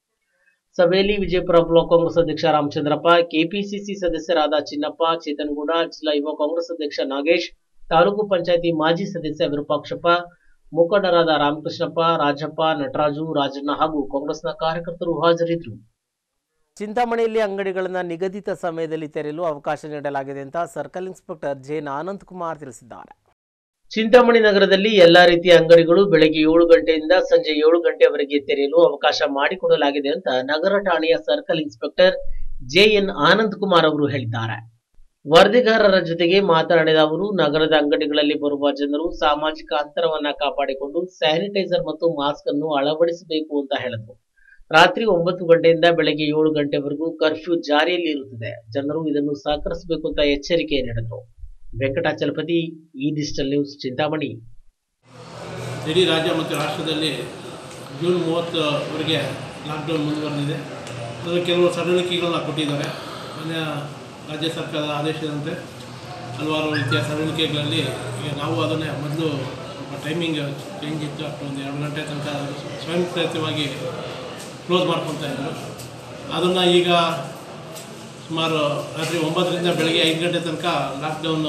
ಸಭೆಯಲ್ಲಿ ವಿಜಯಪುರ ಬ್ಲಾಕ್ ಕಾಂಗ್ರೆಸ್ ಅಧ್ಯಕ್ಷ ರಾಮಚಂದ್ರಪ್ಪ ಕೆಪಿಸಿಸಿ ಸದಸ್ಯರಾದ ಚಿನ್ನಪ್ಪ ಚೇತನ್ಗೌಡ ಜಿಲ್ಲಾ ಯುವ ಕಾಂಗ್ರೆಸ್ ಅಧ್ಯಕ್ಷ ನಾಗೇಶ್ ತಾಲೂಕು ಪಂಚಾಯತಿ ಮಾಜಿ ಸದಸ್ಯ ವಿರೂಪಾಕ್ಷಪ್ಪ ಮುಖಂಡರಾದ ರಾಮಕೃಷ್ಣಪ್ಪ ರಾಜಪ್ಪ ನಟರಾಜು ರಾಜಣ್ಣ ಹಾಗೂ ಕಾಂಗ್ರೆಸ್ನ ಕಾರ್ಯಕರ್ತರು ಹಾಜರಿದ್ದರು ಚಿಂತಾಮಣಿಯಲ್ಲಿ ಅಂಗಡಿಗಳನ್ನು ನಿಗದಿತ ಸಮಯದಲ್ಲಿ ತೆರೆಯಲು ಅವಕಾಶ ನೀಡಲಾಗಿದೆ ಅಂತ circle inspector JN Anand Kumar ತಿಳಿಸಿದ್ದಾರೆ ಚಿಂತಾಮಣಿ ನಗರದಲ್ಲಿ ಎಲ್ಲಾ ರೀತಿಯ ಅಂಗಡಿಗಳು ಬೆಳಗ್ಗೆ ಏಳು ಗಂಟೆಯಿಂದ ಸಂಜೆ ಏಳು ಗಂಟೆವರೆಗೆ ತೆರೆಯಲು ಅವಕಾಶ ಮಾಡಿಕೊಡಲಾಗಿದೆ ಅಂತ ನಗರ ಠಾಣೆಯ circle inspector JN Anand Kumar ಅವರು ಹೇಳಿದ್ದಾರೆ ವರದಿಗಾರರ ಜೊತೆಗೆ ಮಾತನಾಡಿದ ಅವರು ನಗರದ ಅಂಗಡಿಗಳಲ್ಲಿ ಬರುವ ಜನರು ಸಾಮಾಜಿಕ ಅಂತರವನ್ನ ಕಾಪಾಡಿಕೊಂಡು ಸ್ಯಾನಿಟೈಸರ್ ಮತ್ತು ಮಾಸ್ಕ್ ಅನ್ನು ಅಳವಡಿಸಬೇಕು ಅಂತ ಹೇಳಿದ್ರು ರಾತ್ರಿ ಒಂಬತ್ತು ಗಂಟೆಯಿಂದ ಬೆಳಗ್ಗೆ ಏಳು ಗಂಟೆವರೆಗೂ ಕರ್ಫ್ಯೂ ಜಾರಿಯಲ್ಲಿ ಇರುತ್ತದೆ ಜನರು ಇದನ್ನು ಸಹಕರಿಸಬೇಕು ಅಂತ ಎಚ್ಚರಿಕೆ ನೀಡಿದರು ವೆಂಕಟಾಚಲಪತಿ ಈ ಡಿಜಿಟಲ್ ನ್ಯೂಸ್ ಚಿಂತಾಮಣಿ ಇಡೀ ರಾಜ್ಯ ಮತ್ತು ರಾಷ್ಟ್ರದಲ್ಲಿ ಜೂನ್ ಮೂವತ್ತವರೆಗೆ ಲಾಕ್ಡೌನ್ ಮುಂದುವರೆದಿದೆ ಅದರಲ್ಲಿ ಕೆಲವು ಸಡಿಲಿಕೆಗಳನ್ನ ಕೊಟ್ಟಿದ್ದಾರೆ ಮಾನ್ಯ ರಾಜ್ಯ ಸರ್ಕಾರದ ಆದೇಶದಂತೆ ಹಲವಾರು ರೀತಿಯ ಸಡಿಲಿಕೆಗಳಲ್ಲಿ ಈಗ ನಾವು ಅದನ್ನೇ ಮೊದಲು ಟೈಮಿಂಗ್ ಚೇಂಜ್ ಇತ್ತು ಅಷ್ಟೊಂದು ಎರಡು ಗಂಟೆ ತನಕ ಸ್ವಯಂ ಪ್ರೇರಿತವಾಗಿ ಕ್ಲೋಸ್ ಮಾಡ್ಕೊತಾ ಇದ್ರು ಅದನ್ನು ಈಗ ಸುಮಾರು ರಾತ್ರಿ ಒಂಬತ್ತರಿಂದ ಬೆಳಗ್ಗೆ ಐದು ಗಂಟೆ ತನಕ ಲಾಕ್ಡೌನು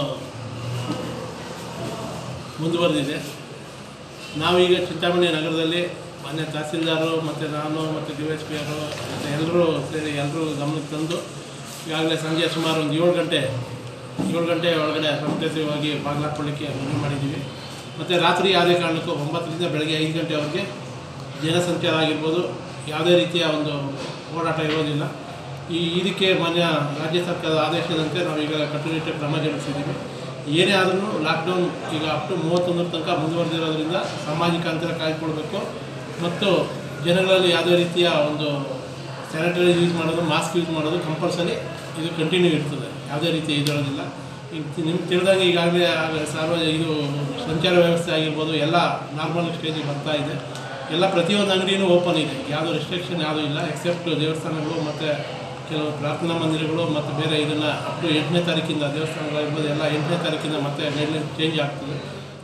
ಮುಂದುವರೆದಿದೆ ನಾವೀಗ ಚಿಂತಾಮಣಿ ನಗರದಲ್ಲಿ ಮಾನ್ಯ ತಹಸೀಲ್ದಾರು ಮತ್ತು ನಾನು ಮತ್ತು ಡಿ ಎಸ್ ಪಿ ಅವರು ಮತ್ತು ಎಲ್ಲರೂ ಸೇರಿ ಎಲ್ಲರೂ ಗಮನಕ್ಕೆ ತಂದು ಈಗಾಗಲೇ ಸಂಜೆ ಸುಮಾರು ಒಂದು ಏಳು ಗಂಟೆ ಏಳು ಗಂಟೆ ಒಳಗಡೆ ಸಂತೇತವಾಗಿ ಬಾಗಿಲು ಹಾಕ್ಕೊಳ್ಳಿಕ್ಕೆ ಮನವಿ ಮಾಡಿದ್ದೀವಿ ಮತ್ತು ರಾತ್ರಿ ಯಾವುದೇ ಕಾರಣಕ್ಕೂ ಒಂಬತ್ತರಿಂದ ಬೆಳಗ್ಗೆ ಐದು ಗಂಟೆವರೆಗೆ ಜನಸಂಚಾರ ಆಗಿರ್ಬೋದು ಯಾವುದೇ ರೀತಿಯ ಒಂದು ಓಡಾಟ ಇರೋದಿಲ್ಲ ಈ ಇದಕ್ಕೆ ಮಾನ್ಯ ರಾಜ್ಯ ಸರ್ಕಾರದ ಆದೇಶದಂತೆ ನಾವೀಗ ಕಟ್ಟುನಿಟ್ಟಾಗಿ ಕ್ರಮ ಜರುಗಿಸಿದ್ದೀವಿ ಏನೇ ಆದ್ರೂ ಲಾಕ್ಡೌನ್ ಈಗ ಅಪ್ ಟು ಮೂವತ್ತೊಂದರ ತನಕ ಮುಂದುವರೆದಿರೋದ್ರಿಂದ ಸಾಮಾಜಿಕ ಅಂತರ ಕಾಯ್ದುಕೊಳ್ಬೇಕು ಮತ್ತು ಜನಗಳಲ್ಲಿ ಯಾವುದೇ ರೀತಿಯ ಒಂದು ಸ್ಯಾನಿಟೈಸರ್ ಯೂಸ್ ಮಾಡೋದು ಮಾಸ್ಕ್ ಯೂಸ್ ಮಾಡೋದು ಕಂಪಲ್ಸರಿ ಇದು ಕಂಟಿನ್ಯೂ ಇರ್ತದೆ ಯಾವುದೇ ರೀತಿ ಇದಿರೋದಿಲ್ಲ ಈಗ ನಿಮ್ಗೆ ತಿಳಿದಂಗೆ ಈಗಾಗಲೇ ಸಾರ್ವ ಇದು ಸಂಚಾರ ವ್ಯವಸ್ಥೆ ಆಗಿರ್ಬೋದು ಎಲ್ಲ ನಾರ್ಮಲ್ ಸ್ಟೇಜಿಗೆ ಬರ್ತಾ ಇದೆ ಎಲ್ಲ ಪ್ರತಿಯೊಂದು ಅಂಗಡಿನೂ ಓಪನ್ ಇದೆ ಯಾವುದೋ ರೆಸ್ಟ್ರಿಕ್ಷನ್ ಯಾವುದೂ ಇಲ್ಲ ಎಕ್ಸೆಪ್ಟ್ ದೇವಸ್ಥಾನಗಳು ಮತ್ತು ಕೆಲವು ಪ್ರಾರ್ಥನಾ ಮಂದಿರಗಳು ಮತ್ತು ಬೇರೆ ಇದನ್ನು ಅಪ್ ಟು ಎಂಟನೇ ತಾರೀಕಿಂದ ದೇವಸ್ಥಾನಗಳಿರ್ಬೋದು ಎಲ್ಲ ಎಂಟನೇ ತಾರೀಕಿಂದ ಮತ್ತೆ ಗೈಡ್ಲೈನ್ ಚೇಂಜ್ ಆಗ್ತದೆ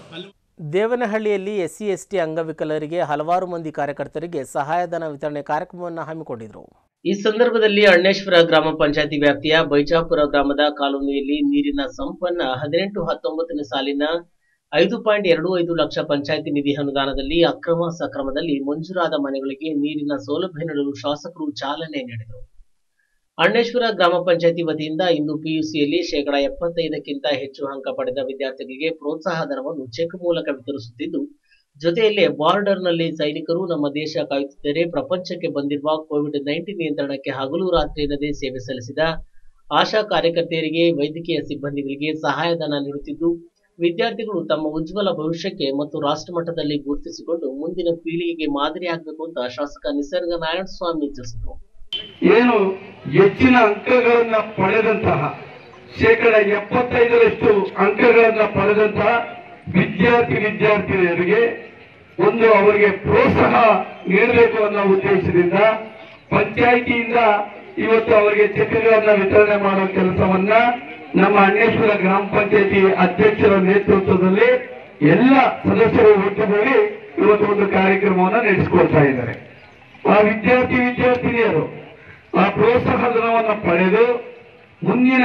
ದೇವನಹಳ್ಳಿಯಲ್ಲಿ ಎಸ್ಸಿ ಎಸ್ಟಿ ಅಂಗವಿಕಲರಿಗೆ ಹಲವಾರು ಮಂದಿ ಕಾರ್ಯಕರ್ತರಿಗೆ ಸಹಾಯಧನ ವಿತರಣೆ ಕಾರ್ಯಕ್ರಮವನ್ನು ಹಮ್ಮಿಕೊಂಡಿದ್ರು ಈ ಸಂದರ್ಭದಲ್ಲಿ ಅಣ್ಣೇಶ್ವರ ಗ್ರಾಮ ಪಂಚಾಯತಿ ವ್ಯಾಪ್ತಿಯ ಬೈಜಾಪುರ ಗ್ರಾಮದ ಕಾಲೋನಿಯಲ್ಲಿ ನೀರಿನ ಸಂಪನ್ನ ಹದಿನೆಂಟು ಹತ್ತೊಂಬತ್ತನೇ ಸಾಲಿನ ಐದು ಪಾಯಿಂಟ್ ಎರಡು ಐದು ಲಕ್ಷ ಪಂಚಾಯತಿ ನಿಧಿ ಅನುದಾನದಲ್ಲಿ ಅಕ್ರಮ ಸಕ್ರಮದಲ್ಲಿ ಮಂಜೂರಾದ ಮನೆಗಳಿಗೆ ನೀರಿನ ಸೌಲಭ್ಯ ನೀಡಲು ಶಾಸಕರು ಚಾಲನೆ ನೀಡಿದರು ಅಣ್ಣೇಶ್ವರ ಗ್ರಾಮ ಪಂಚಾಯತಿ ವತಿಯಿಂದ ಇಂದು ಪಿಯುಸಿಯಲ್ಲಿ ಶೇಕಡಾ ಎಪ್ಪತ್ತೈದಕ್ಕಿಂತ ಹೆಚ್ಚು ಅಂಕ ಪಡೆದ ವಿದ್ಯಾರ್ಥಿಗಳಿಗೆ ಪ್ರೋತ್ಸಾಹ ಧನವನ್ನು ಚೆಕ್ ಮೂಲಕ ವಿತರಿಸುತ್ತಿದ್ದು ಜೊತೆಯಲ್ಲೇ ಬಾರ್ಡರ್ನಲ್ಲಿ ಸೈನಿಕರು ನಮ್ಮ ದೇಶ ಕಾಯುತ್ತಿದ್ದರೆ ಪ್ರಪಂಚಕ್ಕೆ ಬಂದಿರುವ ಕೋವಿಡ್ ನೈನ್ಟೀನ್ ನಿಯಂತ್ರಣಕ್ಕೆ ಹಗಲು ರಾತ್ರಿ ಎನ್ನದೇ ಸೇವೆ ಸಲ್ಲಿಸಿದ ಆಶಾ ಕಾರ್ಯಕರ್ತೆಯರಿಗೆ ವೈದ್ಯಕೀಯ ಸಿಬ್ಬಂದಿಗಳಿಗೆ ಸಹಾಯಧನ ನೀಡುತ್ತಿದ್ದು ವಿದ್ಯಾರ್ಥಿಗಳು ತಮ್ಮ ಉಜ್ವಲ ಭವಿಷ್ಯಕ್ಕೆ ಮತ್ತು ರಾಷ್ಟ್ರ ಮಟ್ಟದಲ್ಲಿ ಗುರುತಿಸಿಕೊಂಡು ಮುಂದಿನ ಪೀಳಿಗೆಗೆ ಮಾದರಿಯಾಗಬೇಕು ಅಂತ ಶಾಸಕ ನಿಸರ್ಗ ನಾರಾಯಣ ಸ್ವಾಮಿ ತಿಳಿಸಿದರು ಏನು ಹೆಚ್ಚಿನ ಅಂಕಗಳನ್ನ ಪಡೆದಂತಹ ಶೇಕಡ ಎಪ್ಪತ್ತೈದರಷ್ಟು ಅಂಕಗಳನ್ನ ಪಡೆದಂತಹ ವಿದ್ಯಾರ್ಥಿ ವಿದ್ಯಾರ್ಥಿನಿಯರಿಗೆ ಒಂದು ಅವರಿಗೆ ಪ್ರೋತ್ಸಾಹ ನೀಡಬೇಕು ಅನ್ನೋ ಉದ್ದೇಶದಿಂದ ಪಂಚಾಯಿತಿಯಿಂದ ಇವತ್ತು ಅವರಿಗೆ ಚೆಕ್ಗಳನ್ನ ವಿತರಣೆ ಮಾಡೋ ಕೆಲಸವನ್ನ ನಮ್ಮ ಅಣ್ಣೇಶ್ವರ ಗ್ರಾಮ ಪಂಚಾಯತಿ ಅಧ್ಯಕ್ಷರ ನೇತೃತ್ವದಲ್ಲಿ ಎಲ್ಲ ಸದಸ್ಯರು ಒಟ್ಟುಗೂಡಿ ಇವತ್ತು ಒಂದು ಕಾರ್ಯಕ್ರಮವನ್ನು ನಡೆಸಿಕೊಳ್ತಾ ಇದ್ದಾರೆ ಆ ವಿದ್ಯಾರ್ಥಿ ವಿದ್ಯಾರ್ಥಿನಿಯರು ಆ ಪ್ರೋತ್ಸಾಹ ಧನವನ್ನು ಪಡೆದು ಮುಂದಿನ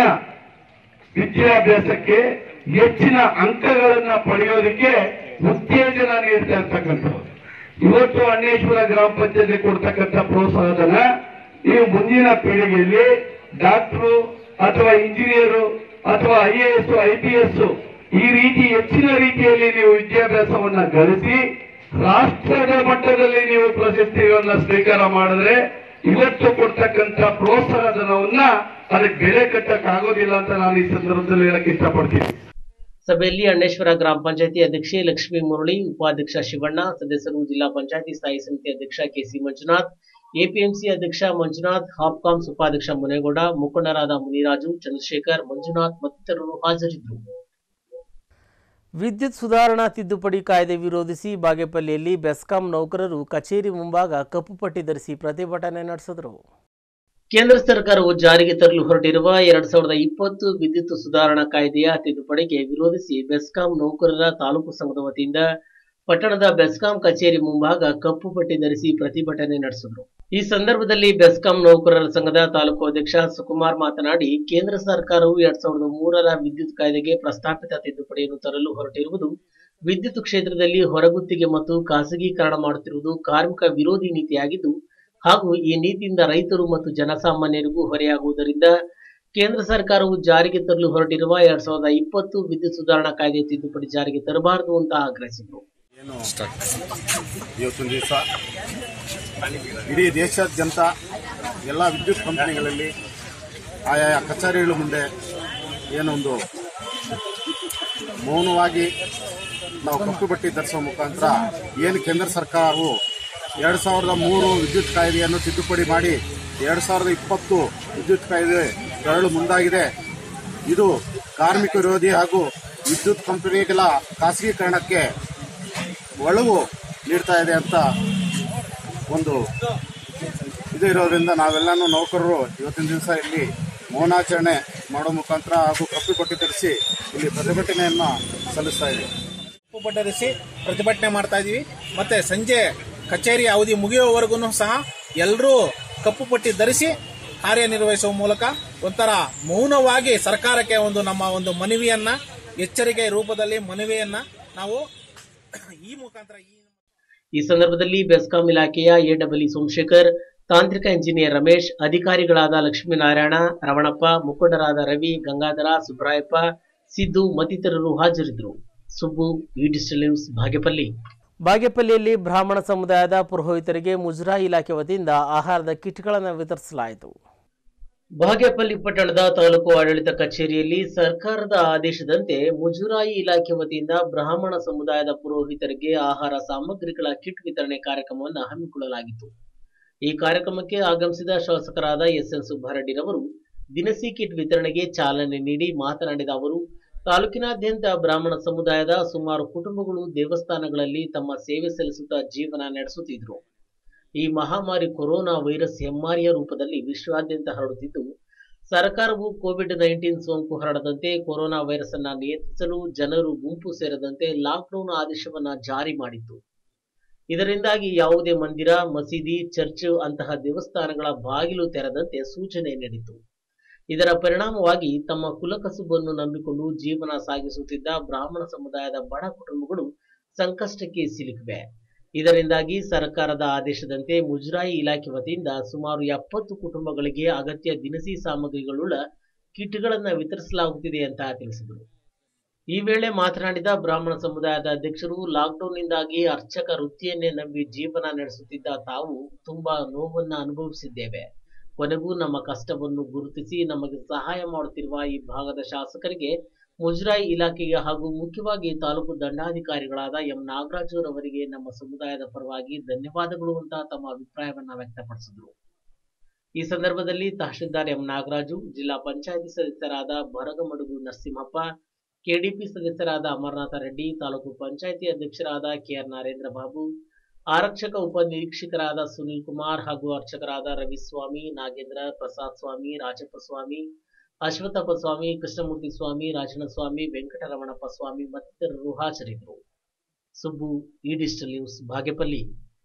ವಿದ್ಯಾಭ್ಯಾಸಕ್ಕೆ ಹೆಚ್ಚಿನ ಅಂಕಗಳನ್ನ ಪಡೆಯೋದಕ್ಕೆ ಉತ್ತೇಜನ ನೀಡ್ತಾ ಇರ್ತಕ್ಕಂಥದ್ದು ಇವತ್ತು ಅಣ್ಣೇಶ್ವರ ಗ್ರಾಮ ಪಂಚಾಯತಿ ಕೊಡ್ತಕ್ಕಂಥ ಪ್ರೋತ್ಸಾಹ ಧನ ನೀವು ಮುಂದಿನ ಪೀಳಿಗೆಯಲ್ಲಿ ಡಾಕ್ಟರು ಅಥವಾ ಇಂಜಿನಿಯರು ಅಥವಾ I A S I P S ಈ ರೀತಿ ಹೆಚ್ಚಿನ ರೀತಿಯಲ್ಲಿ ನೀವು ವಿದ್ಯಾಭ್ಯಾಸವನ್ನ ಗಳಿಸಿ ರಾಷ್ಟ್ರದ ಮಟ್ಟದಲ್ಲಿ ನೀವು ಪ್ರಶಸ್ತಿಗಳನ್ನ ಸ್ವೀಕಾರ ಮಾಡಿದ್ರೆ ಇವತ್ತು ಕೊಡ್ತಕ್ಕಂಥ ಪ್ರೋತ್ಸಾಹ ಧನವನ್ನ ಅದಕ್ಕೆ ಬೆಲೆ ಕಟ್ಟಕ್ ಆಗೋದಿಲ್ಲ ಅಂತ ನಾನು ಈ ಸಂದರ್ಭದಲ್ಲಿ ಹೇಳಕ್ ಇಷ್ಟಪಡ್ತೀನಿ ಸಭೆಯಲ್ಲಿ ಅಣ್ಣೇಶ್ವರ ಗ್ರಾಮ ಪಂಚಾಯತಿ ಅಧ್ಯಕ್ಷೆ ಲಕ್ಷ್ಮೀ ಮುರಳಿ ಉಪಾಧ್ಯಕ್ಷ ಶಿವಣ್ಣ ಸದಸ್ಯರು ಜಿಲ್ಲಾ ಪಂಚಾಯತಿ ಸ್ಥಾಯಿ ಸಮಿತಿ ಅಧ್ಯಕ್ಷ ಕೆಸಿ ಮಂಜುನಾಥ್ ಎಪಿಎಂಸಿ ಅಧ್ಯಕ್ಷ ಮಂಜುನಾಥ್ ಹಾಪ್ಕಾಮ್ಸ್ ಉಪಾಧ್ಯಕ್ಷ ಮುನೇಗೌಡ ಮುಖಂಡರಾದ ಮುನಿರಾಜು ಚಂದ್ರಶೇಖರ್ ಮಂಜುನಾಥ್ ಮತ್ತಿತರರು ಹಾಜರಿದ್ದರು ವಿದ್ಯುತ್ ಸುಧಾರಣಾ ತಿದ್ದುಪಡಿ ಕಾಯ್ದೆ ವಿರೋಧಿಸಿ ಬಾಗೇಪಲ್ಲಿಯಲ್ಲಿ ಬೆಸ್ಕಾಂ ನೌಕರರು ಕಚೇರಿ ಮುಂಭಾಗ ಕಪ್ಪು ಪಟ್ಟಿ ಧರಿಸಿ ಪ್ರತಿಭಟನೆ ನಡೆಸಿದರು ಕೇಂದ್ರ ಸರ್ಕಾರವು ಜಾರಿಗೆ ತರಲು ಹೊರಟಿರುವ ಎರಡ್ ಸಾವಿರದ ಇಪ್ಪತ್ತು ವಿದ್ಯುತ್ ಸುಧಾರಣಾ ಕಾಯ್ದೆಯ ತಿದ್ದುಪಡಿಗೆ ವಿರೋಧಿಸಿ ಬೆಸ್ಕಾಂ ನೌಕರರ ತಾಲೂಕು ಸಂಘದ ವತಿಯಿಂದ ಪಟ್ಟಣದ ಬೆಸ್ಕಾಂ ಕಚೇರಿ ಮುಂಭಾಗ ಕಪ್ಪು ಪಟ್ಟಿ ಧರಿಸಿ ಪ್ರತಿಭಟನೆ ನಡೆಸಿದರು ಈ ಸಂದರ್ಭದಲ್ಲಿ ಬೆಸ್ಕಾಂ ನೌಕರರ ಸಂಘದ ತಾಲೂಕು ಅಧ್ಯಕ್ಷ ಸುಕುಮಾರ್ ಮಾತನಾಡಿ ಕೇಂದ್ರ ಸರ್ಕಾರವು ಎರಡ್ ಸಾವಿರದ ಮೂರರ ವಿದ್ಯುತ್ ಕಾಯ್ದೆಗೆ ಪ್ರಸ್ತಾಪಿತ ತಿದ್ದುಪಡಿಯನ್ನು ತರಲು ಹೊರಟಿರುವುದು ವಿದ್ಯುತ್ ಕ್ಷೇತ್ರದಲ್ಲಿ ಹೊರಗುತ್ತಿಗೆ ಮತ್ತು ಖಾಸಗೀಕರಣ ಮಾಡುತ್ತಿರುವುದು ಕಾರ್ಮಿಕ ವಿರೋಧಿ ನೀತಿಯಾಗಿದ್ದು ಹಾಗೂ ಈ ನೀತಿಯಿಂದ ರೈತರು ಮತ್ತು ಜನಸಾಮಾನ್ಯರಿಗೂ ಹೊರೆಯಾಗುವುದರಿಂದ ಕೇಂದ್ರ ಸರ್ಕಾರವು ಜಾರಿಗೆ ತರಲು ಹೊರಟಿರುವ ಎರಡ್ ಸಾವಿರದ ಇಪ್ಪತ್ತು ವಿದ್ಯುತ್ ಸುಧಾರಣಾ ಕಾಯ್ದೆ ತಿದ್ದುಪಡಿ ಜಾರಿಗೆ ತರಬಾರದು ಅಂತ ಆಗ್ರಹಿಸಿದರು ಇವತ್ತಿನ ದಿವಸ ಇಡೀ ದೇಶಾದ್ಯಂತ ಎಲ್ಲ ವಿದ್ಯುತ್ ಕಂಪನಿಗಳಲ್ಲಿ ಆಯಾಯ ಕಚೇರಿಗಳ ಮುಂದೆ ಏನೊಂದು ಮೌನವಾಗಿ ನಾವು ಕಪ್ಪು ಬಟ್ಟೆ ಧರಿಸುವ ಮುಖಾಂತರ ಏನು ಕೇಂದ್ರ ಸರ್ಕಾರವು ಎರಡು ಸಾವಿರದ ಮೂರು ವಿದ್ಯುತ್ ಕಾಯ್ದೆಯನ್ನು ತಿದ್ದುಪಡಿ ಮಾಡಿ ಎರಡು ಸಾವಿರದ ಇಪ್ಪತ್ತು ವಿದ್ಯುತ್ ಕಾಯ್ದೆ ತರಲು ಮುಂದಾಗಿದೆ ಇದು ಕಾರ್ಮಿಕ ವಿರೋಧಿ ಹಾಗೂ ವಿದ್ಯುತ್ ಕಂಪನಿಗಳ ಖಾಸಗೀಕರಣಕ್ಕೆ ಒಳವು ನೀಡ್ತಾ ಇದೆ ಅಂತ ಒಂದು ಇದು ಇರೋದ್ರಿಂದ ನಾವೆಲ್ಲನೂ ನೌಕರರು ಇವತ್ತಿನ ದಿವಸ ಇಲ್ಲಿ ಮೌನಾಚರಣೆ ಮಾಡೋ ಮುಖಾಂತರ ಹಾಗೂ ಕಪ್ಪಿ ಪಟ್ಟಿ ಧರಿಸಿ ಇಲ್ಲಿ ಪ್ರತಿಭಟನೆಯನ್ನು ಸಲ್ಲಿಸ್ತಾ ಇದ್ದೀವಿ ಕಪ್ಪು ಬಟ್ಟೆ ಧರಿಸಿ ಪ್ರತಿಭಟನೆ ಮಾಡ್ತಾ ಇದೀವಿ ಮತ್ತೆ ಸಂಜೆ ಕಚೇರಿ ಅವಧಿ ಮುಗಿಯುವವರೆಗೂ ಸಹ ಎಲ್ಲರೂ ಕಪ್ಪು ಪಟ್ಟಿ ಧರಿಸಿ ಕಾರ್ಯನಿರ್ವಹಿಸುವ ಮೂಲಕ ಒಂಥರ ಮೌನವಾಗಿ ಸರ್ಕಾರಕ್ಕೆ ಒಂದು ನಮ್ಮ ಒಂದು ಮನವಿಯನ್ನ ಎಚ್ಚರಿಕೆ ರೂಪದಲ್ಲಿ ಮನವಿಯನ್ನ ನಾವು ಈ ಮುಖಾಂತರ ಈ ಈ ಸಂದರ್ಭದಲ್ಲಿ ಬೆಸ್ಕಾಂ ಇಲಾಖೆಯ ಎಡಬ್ಲ್ಯೂ ಸೋಮಶೇಖರ್ ತಾಂತ್ರಿಕ ಇಂಜಿನಿಯರ್ ರಮೇಶ್ ಅಧಿಕಾರಿಗಳಾದ ಲಕ್ಷ್ಮೀನಾರಾಯಣ ರಮಣಪ್ಪ ಮುಖಂಡರಾದ ರವಿ ಗಂಗಾಧರ ಸುಬ್ರಾಯಪ್ಪ ಸಿದ್ದು ಮತ್ತಿತರರು ಹಾಜರಿದ್ದರು ಸುಬ್ಬು ಈ ಡಿಜಿಟಲ್ ನ್ಯೂಸ್ ಭಾಗ್ಯಪಲ್ಲಿ ಬಾಗೇಪಲ್ಲಿಯಲ್ಲಿ ಬ್ರಾಹ್ಮಣ ಸಮುದಾಯದ ಪುರೋಹಿತರಿಗೆ ಮುಜರಾಯಿ ಇಲಾಖೆ ವತಿಯಿಂದ ಆಹಾರದ ಕಿಟ್ಗಳನ್ನು ವಿತರಿಸಲಾಯಿತು ಬಾಗೇಪಲ್ಲಿ ಪಟ್ಟಣದ ತಾಲೂಕು ಆಡಳಿತ ಕಚೇರಿಯಲ್ಲಿ ಸರ್ಕಾರದ ಆದೇಶದಂತೆ ಮುಜರಾಯಿ ಇಲಾಖೆ ವತಿಯಿಂದ ಬ್ರಾಹ್ಮಣ ಸಮುದಾಯದ ಪುರೋಹಿತರಿಗೆ ಆಹಾರ ಸಾಮಗ್ರಿಗಳ ಕಿಟ್ ವಿತರಣೆ ಕಾರ್ಯಕ್ರಮವನ್ನು ಹಮ್ಮಿಕೊಳ್ಳಲಾಗಿತ್ತು ಈ ಕಾರ್ಯಕ್ರಮಕ್ಕೆ ಆಗಮಿಸಿದ ಶಾಸಕರಾದ ಎಸ್ ಎನ್ ಸುಬ್ಬಾರೆಡ್ಡಿರವರು ದಿನಸಿ ಕಿಟ್ ವಿತರಣೆಗೆ ಚಾಲನೆ ನೀಡಿ ಮಾತನಾಡಿದ ಅವರು ತಾಲೂಕಿನಾದ್ಯಂತ ಬ್ರಾಹ್ಮಣ ಸಮುದಾಯದ ಸುಮಾರು ಕುಟುಂಬಗಳು ದೇವಸ್ಥಾನಗಳಲ್ಲಿ ತಮ್ಮ ಸೇವೆ ಸಲ್ಲಿಸುತ್ತಾ ಜೀವನ ನಡೆಸುತ್ತಿದ್ರು ಈ ಮಹಾಮಾರಿ ಕೊರೋನಾ ವೈರಸ್ ಹೆಮ್ಮಾರಿಯ ರೂಪದಲ್ಲಿ ವಿಶ್ವಾದ್ಯಂತ ಹರಡುತ್ತಿದ್ದು ಸರ್ಕಾರವು ಕೋವಿಡ್ ನೈನ್ಟೀನ್ ಸೋಂಕು ಹರಡದಂತೆ ಕೊರೋನಾ ವೈರಸ್ ಅನ್ನ ನಿಯಂತ್ರಿಸಲು ಜನರು ಗುಂಪು ಸೇರದಂತೆ ಲಾಕ್ಡೌನ್ ಆದೇಶವನ್ನ ಜಾರಿ ಮಾಡಿತ್ತು ಇದರಿಂದಾಗಿ ಯಾವುದೇ ಮಂದಿರ ಮಸೀದಿ ಚರ್ಚ್ ಅಂತಹ ದೇವಸ್ಥಾನಗಳ ಬಾಗಿಲು ತೆರೆದಂತೆ ಸೂಚನೆ ನೀಡಿತು ಇದರ ಪರಿಣಾಮವಾಗಿ ತಮ್ಮ ಕುಲಕಸುಬನ್ನು ನಂಬಿಕೊಂಡು ಜೀವನ ಸಾಗಿಸುತ್ತಿದ್ದ ಬ್ರಾಹ್ಮಣ ಸಮುದಾಯದ ಬಡ ಕುಟುಂಬಗಳು ಸಂಕಷ್ಟಕ್ಕೆ ಸಿಲುಕಿವೆ ಇದರಿಂದಾಗಿ ಸರ್ಕಾರದ ಆದೇಶದಂತೆ ಮುಜರಾಯಿ ಇಲಾಖೆ ವತಿಯಿಂದ ಸುಮಾರು ಎಪ್ಪತ್ತು ಕುಟುಂಬಗಳಿಗೆ ಅಗತ್ಯ ದಿನಸಿ ಸಾಮಗ್ರಿಗಳುಳ್ಳ ಕಿಟ್ಗಳನ್ನು ವಿತರಿಸಲಾಗುತ್ತಿದೆ ಅಂತ ತಿಳಿಸಿದರು ಈ ವೇಳೆ ಮಾತನಾಡಿದ ಬ್ರಾಹ್ಮಣ ಸಮುದಾಯದ ಅಧ್ಯಕ್ಷರು ಲಾಕ್ಡೌನ್ನಿಂದಾಗಿ ಅರ್ಚಕ ವೃತ್ತಿಯನ್ನೇ ನಂಬಿ ಜೀವನ ನಡೆಸುತ್ತಿದ್ದ ತಾವು ತುಂಬಾ ನೋವನ್ನ ಅನುಭವಿಸಿದ್ದೇವೆ ಕೊನೆಗೂ ನಮ್ಮ ಕಷ್ಟವನ್ನು ಗುರುತಿಸಿ ನಮಗೆ ಸಹಾಯ ಮಾಡುತ್ತಿರುವ ಈ ಭಾಗದ ಶಾಸಕರಿಗೆ ಮುಜರಾಯಿ ಇಲಾಖೆಗೆ ಹಾಗೂ ಮುಖ್ಯವಾಗಿ ತಾಲೂಕು ದಂಡಾಧಿಕಾರಿಗಳಾದ ಎಂ ನಾಗರಾಜುರವರಿಗೆ ನಮ್ಮ ಸಮುದಾಯದ ಪರವಾಗಿ ಧನ್ಯವಾದಗಳು ಅಂತ ತಮ್ಮ ಅಭಿಪ್ರಾಯವನ್ನ ವ್ಯಕ್ತಪಡಿಸಿದರು ಈ ಸಂದರ್ಭದಲ್ಲಿ ತಹಶೀಲ್ದಾರ್ ಎಂ ನಾಗರಾಜು ಜಿಲ್ಲಾ ಪಂಚಾಯಿತಿ ಸದಸ್ಯರಾದ ಬರಗಮಡುಗು ನರಸಿಂಹಪ್ಪ ಕೆಡಿಪಿ ಸದಸ್ಯರಾದ ಅಮರನಾಥ ರೆಡ್ಡಿ ತಾಲೂಕು ಪಂಚಾಯಿತಿ ಅಧ್ಯಕ್ಷರಾದ ಕೆಆರ್ ನರೇಂದ್ರ ಬಾಬು ಆರಕ್ಷಕ ಉಪನಿರೀಕ್ಷಕರಾದ ಸುನಿಲ್ ಕುಮಾರ್ ಹಾಗೂ ಅರ್ಚಕರಾದ ರವಿಸ್ವಾಮಿ ನಾಗೇಂದ್ರ ಪ್ರಸಾದ್ ಸ್ವಾಮಿ ರಾಜಪ್ಪ ಸ್ವಾಮಿ ಅಶ್ವತ್ಥಪ್ಪ ಸ್ವಾಮಿ ಕೃಷ್ಣಮೂರ್ತಿ ಸ್ವಾಮಿ ರಾಜನ ಸ್ವಾಮಿ ವೆಂಕಟರಮಣಪ್ಪ ಸ್ವಾಮಿ ಮತ್ತಿತರರು ಹಾಜರಿದ್ದರು ಸುಬ್ಬು ಈ ಡಿಜಿಟಲ್ ನ್ಯೂಸ್ ಭಾಗ್ಯಪಲ್ಲಿ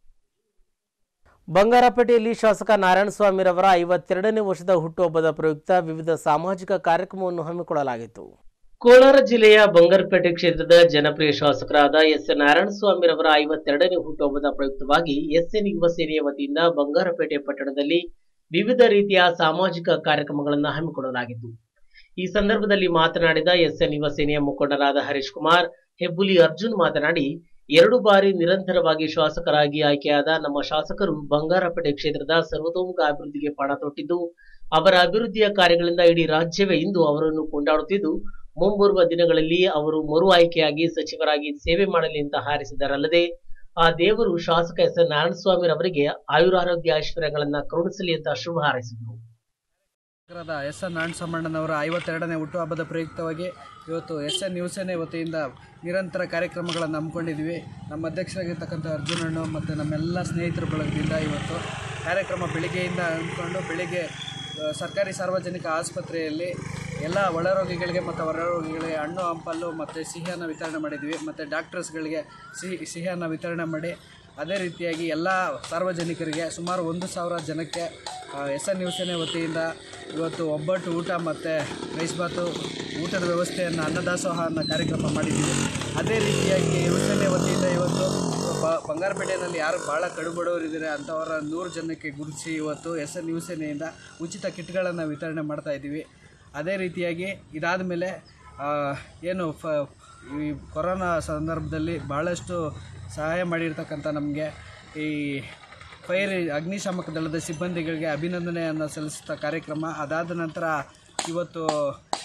ಬಂಗಾರಪೇಟೆಯಲ್ಲಿ ಶಾಸಕ ನಾರಾಯಣಸ್ವಾಮಿರವರ ಐವತ್ತೆರಡನೇ ವರ್ಷದ ಹುಟ್ಟುಹಬ್ಬದ ಪ್ರಯುಕ್ತ ವಿವಿಧ ಸಾಮಾಜಿಕ ಕಾರ್ಯಕ್ರಮವನ್ನು ಹಮ್ಮಿಕೊಳ್ಳಲಾಗಿತ್ತು ಕೋಲಾರ ಜಿಲ್ಲೆಯ ಬಂಗಾರಪೇಟೆ ಕ್ಷೇತ್ರದ ಜನಪ್ರಿಯ ಶಾಸಕರಾದ ಎಸ್ ಎನ್ ನಾರಾಯಣಸ್ವಾಮಿರವರ ಐವತ್ತೆರಡನೇ ಹುಟ್ಟುಹಬ್ಬದ ಪ್ರಯುಕ್ತವಾಗಿ ಎಸ್ಎನ್ ಯುವ ಸೇನೆಯ ವತಿಯಿಂದ ಬಂಗಾರಪೇಟೆ ಪಟ್ಟಣದಲ್ಲಿ ವಿವಿಧ ರೀತಿಯ ಸಾಮಾಜಿಕ ಕಾರ್ಯಕ್ರಮಗಳನ್ನು ಹಮ್ಮಿಕೊಳ್ಳಲಾಗಿತ್ತು ಈ ಸಂದರ್ಭದಲ್ಲಿ ಮಾತನಾಡಿದ ಎಸ್ಎನ್ ಯುವ ಸೇನೆಯ ಮುಖಂಡರಾದ ಹರೀಶ್ ಕುಮಾರ್ ಹೆಬ್ಬುಲಿ ಅರ್ಜುನ್ ಮಾತನಾಡಿ ಎರಡು ಬಾರಿ ನಿರಂತರವಾಗಿ ಶಾಸಕರಾಗಿ ಆಯ್ಕೆಯಾದ ನಮ್ಮ ಶಾಸಕರು ಬಂಗಾರಪೇಟೆ ಕ್ಷೇತ್ರದ ಸರ್ವತೋಮುಖ ಅಭಿವೃದ್ಧಿಗೆ ಪಣ ತೊಟ್ಟಿದ್ದು ಅವರ ಅಭಿವೃದ್ಧಿಯ ಕಾರ್ಯಗಳಿಂದ ಇಡೀ ರಾಜ್ಯವೇ ಇಂದು ಅವರನ್ನು ಕೊಂಡಾಡುತ್ತಿದ್ದು ಮುಂಬರುವ ದಿನಗಳಲ್ಲಿ ಅವರು ಮರು ಆಯ್ಕೆಯಾಗಿ ಸಚಿವರಾಗಿ ಸೇವೆ ಮಾಡಲಿ ಅಂತ ಹಾರಿಸಿದರಲ್ಲದೆ ಆ ದೇವರು ಶಾಸಕ ಎಸ್ ಎನ್ ನಾರಾಯಣಸ್ವಾಮಿರವರಿಗೆ ಆಯುರಾರೋಗ್ಯ ಐಶ್ವರ್ಯಗಳನ್ನ ಕರುಣಿಸಲಿ ಅಂತ ಶುಭ ಹಾರೈಸಿದರು ನಗರದ ಎಸ್ ಎನ್ ನಾರಾಯಣಸ್ವಾಮಣ್ಣನವರ ಐವತ್ತೆರಡನೇ ಹುಟ್ಟುಹಬ್ಬದ ಪ್ರಯುಕ್ತವಾಗಿ ಇವತ್ತು ಎಸ್ ಎನ್ ನ್ಯೂಸೇನೆ ವತಿಯಿಂದ ನಿರಂತರ ಕಾರ್ಯಕ್ರಮಗಳನ್ನು ಹಮ್ಮಿಕೊಂಡಿದ್ವಿ ನಮ್ಮ ಅಧ್ಯಕ್ಷರಾಗಿರ್ತಕ್ಕಂಥ ಅರ್ಜುನಣ್ಣು ಮತ್ತು ನಮ್ಮೆಲ್ಲ ಸ್ನೇಹಿತರ ಬಳಗದಿಂದ ಇವತ್ತು ಕಾರ್ಯಕ್ರಮ ಬೆಳಿಗ್ಗೆಯಿಂದ ಹಮ್ಮಿಕೊಂಡು ಬೆಳಿಗ್ಗೆ ಆ, ಸರ್ಕಾರಿ ಸಾರ್ವಜನಿಕ ಆಸ್ಪತ್ರೆಯಲ್ಲಿ ಎಲ್ಲ ಒಳರೋಗಿಗಳಿಗೆ ಮತ್ತು ಹೊರರೋಗಿಗಳಿಗೆ ಹಣ್ಣು ಹಂಪಲು ಮತ್ತು ಸಿಹಿಯನ್ನು ವಿತರಣೆ ಮಾಡಿದ್ವಿ ಮತ್ತು ಡಾಕ್ಟರ್ಸ್ಗಳಿಗೆ ಸಿಹಿ ಸಿಹಿಯನ್ನು ವಿತರಣೆ ಮಾಡಿ ಅದೇ ರೀತಿಯಾಗಿ ಎಲ್ಲ ಸಾರ್ವಜನಿಕರಿಗೆ ಸುಮಾರು ಒಂದು ಸಾವಿರ ಜನಕ್ಕೆ ಎಸ್ ಎನ್ ನ್ಯೂಸೇನೆ ವತಿಯಿಂದ ಇವತ್ತು ಒಬ್ಬಟ್ಟು ಊಟ ಮತ್ತು ರೈಸ್ ಬಾತು ಊಟದ ವ್ಯವಸ್ಥೆಯನ್ನು ಅನ್ನದಾಸೋಹ ಅನ್ನೋ ಕಾರ್ಯಕ್ರಮ ಮಾಡಿದ್ದೀವಿ ಅದೇ ರೀತಿಯಾಗಿ ಯುವಸೇನೆ ವತಿಯಿಂದ ಇವತ್ತು ಬ ಬಂಗಾರಪೇಟೆಯಲ್ಲಿ ಯಾರು ಭಾಳ ಕಡುಬಡವರಿದ್ದಾರೆ ಅಂಥವರ ನೂರು ಜನಕ್ಕೆ ಗುರುತಿಸಿ ಇವತ್ತು ಎಸ್ ಎನ್ ಯುವಸೇನೆಯಿಂದ ಉಚಿತ ಕಿಟ್ಗಳನ್ನು ವಿತರಣೆ ಮಾಡ್ತಾ ಇದ್ದೀವಿ ಅದೇ ರೀತಿಯಾಗಿ ಇದಾದ ಮೇಲೆ ಏನು ಫ ಈ ಕೊರೋನಾ ಸಂದರ್ಭದಲ್ಲಿ ಭಾಳಷ್ಟು ಸಹಾಯ ಮಾಡಿರ್ತಕ್ಕಂಥ ನಮಗೆ ಈ ಫೈರ್ ಅಗ್ನಿಶಾಮಕ ದಳದ ಸಿಬ್ಬಂದಿಗಳಿಗೆ ಅಭಿನಂದನೆಯನ್ನು ಸಲ್ಲಿಸುತ್ತಾ ಕಾರ್ಯಕ್ರಮ ಅದಾದ ನಂತರ ಇವತ್ತು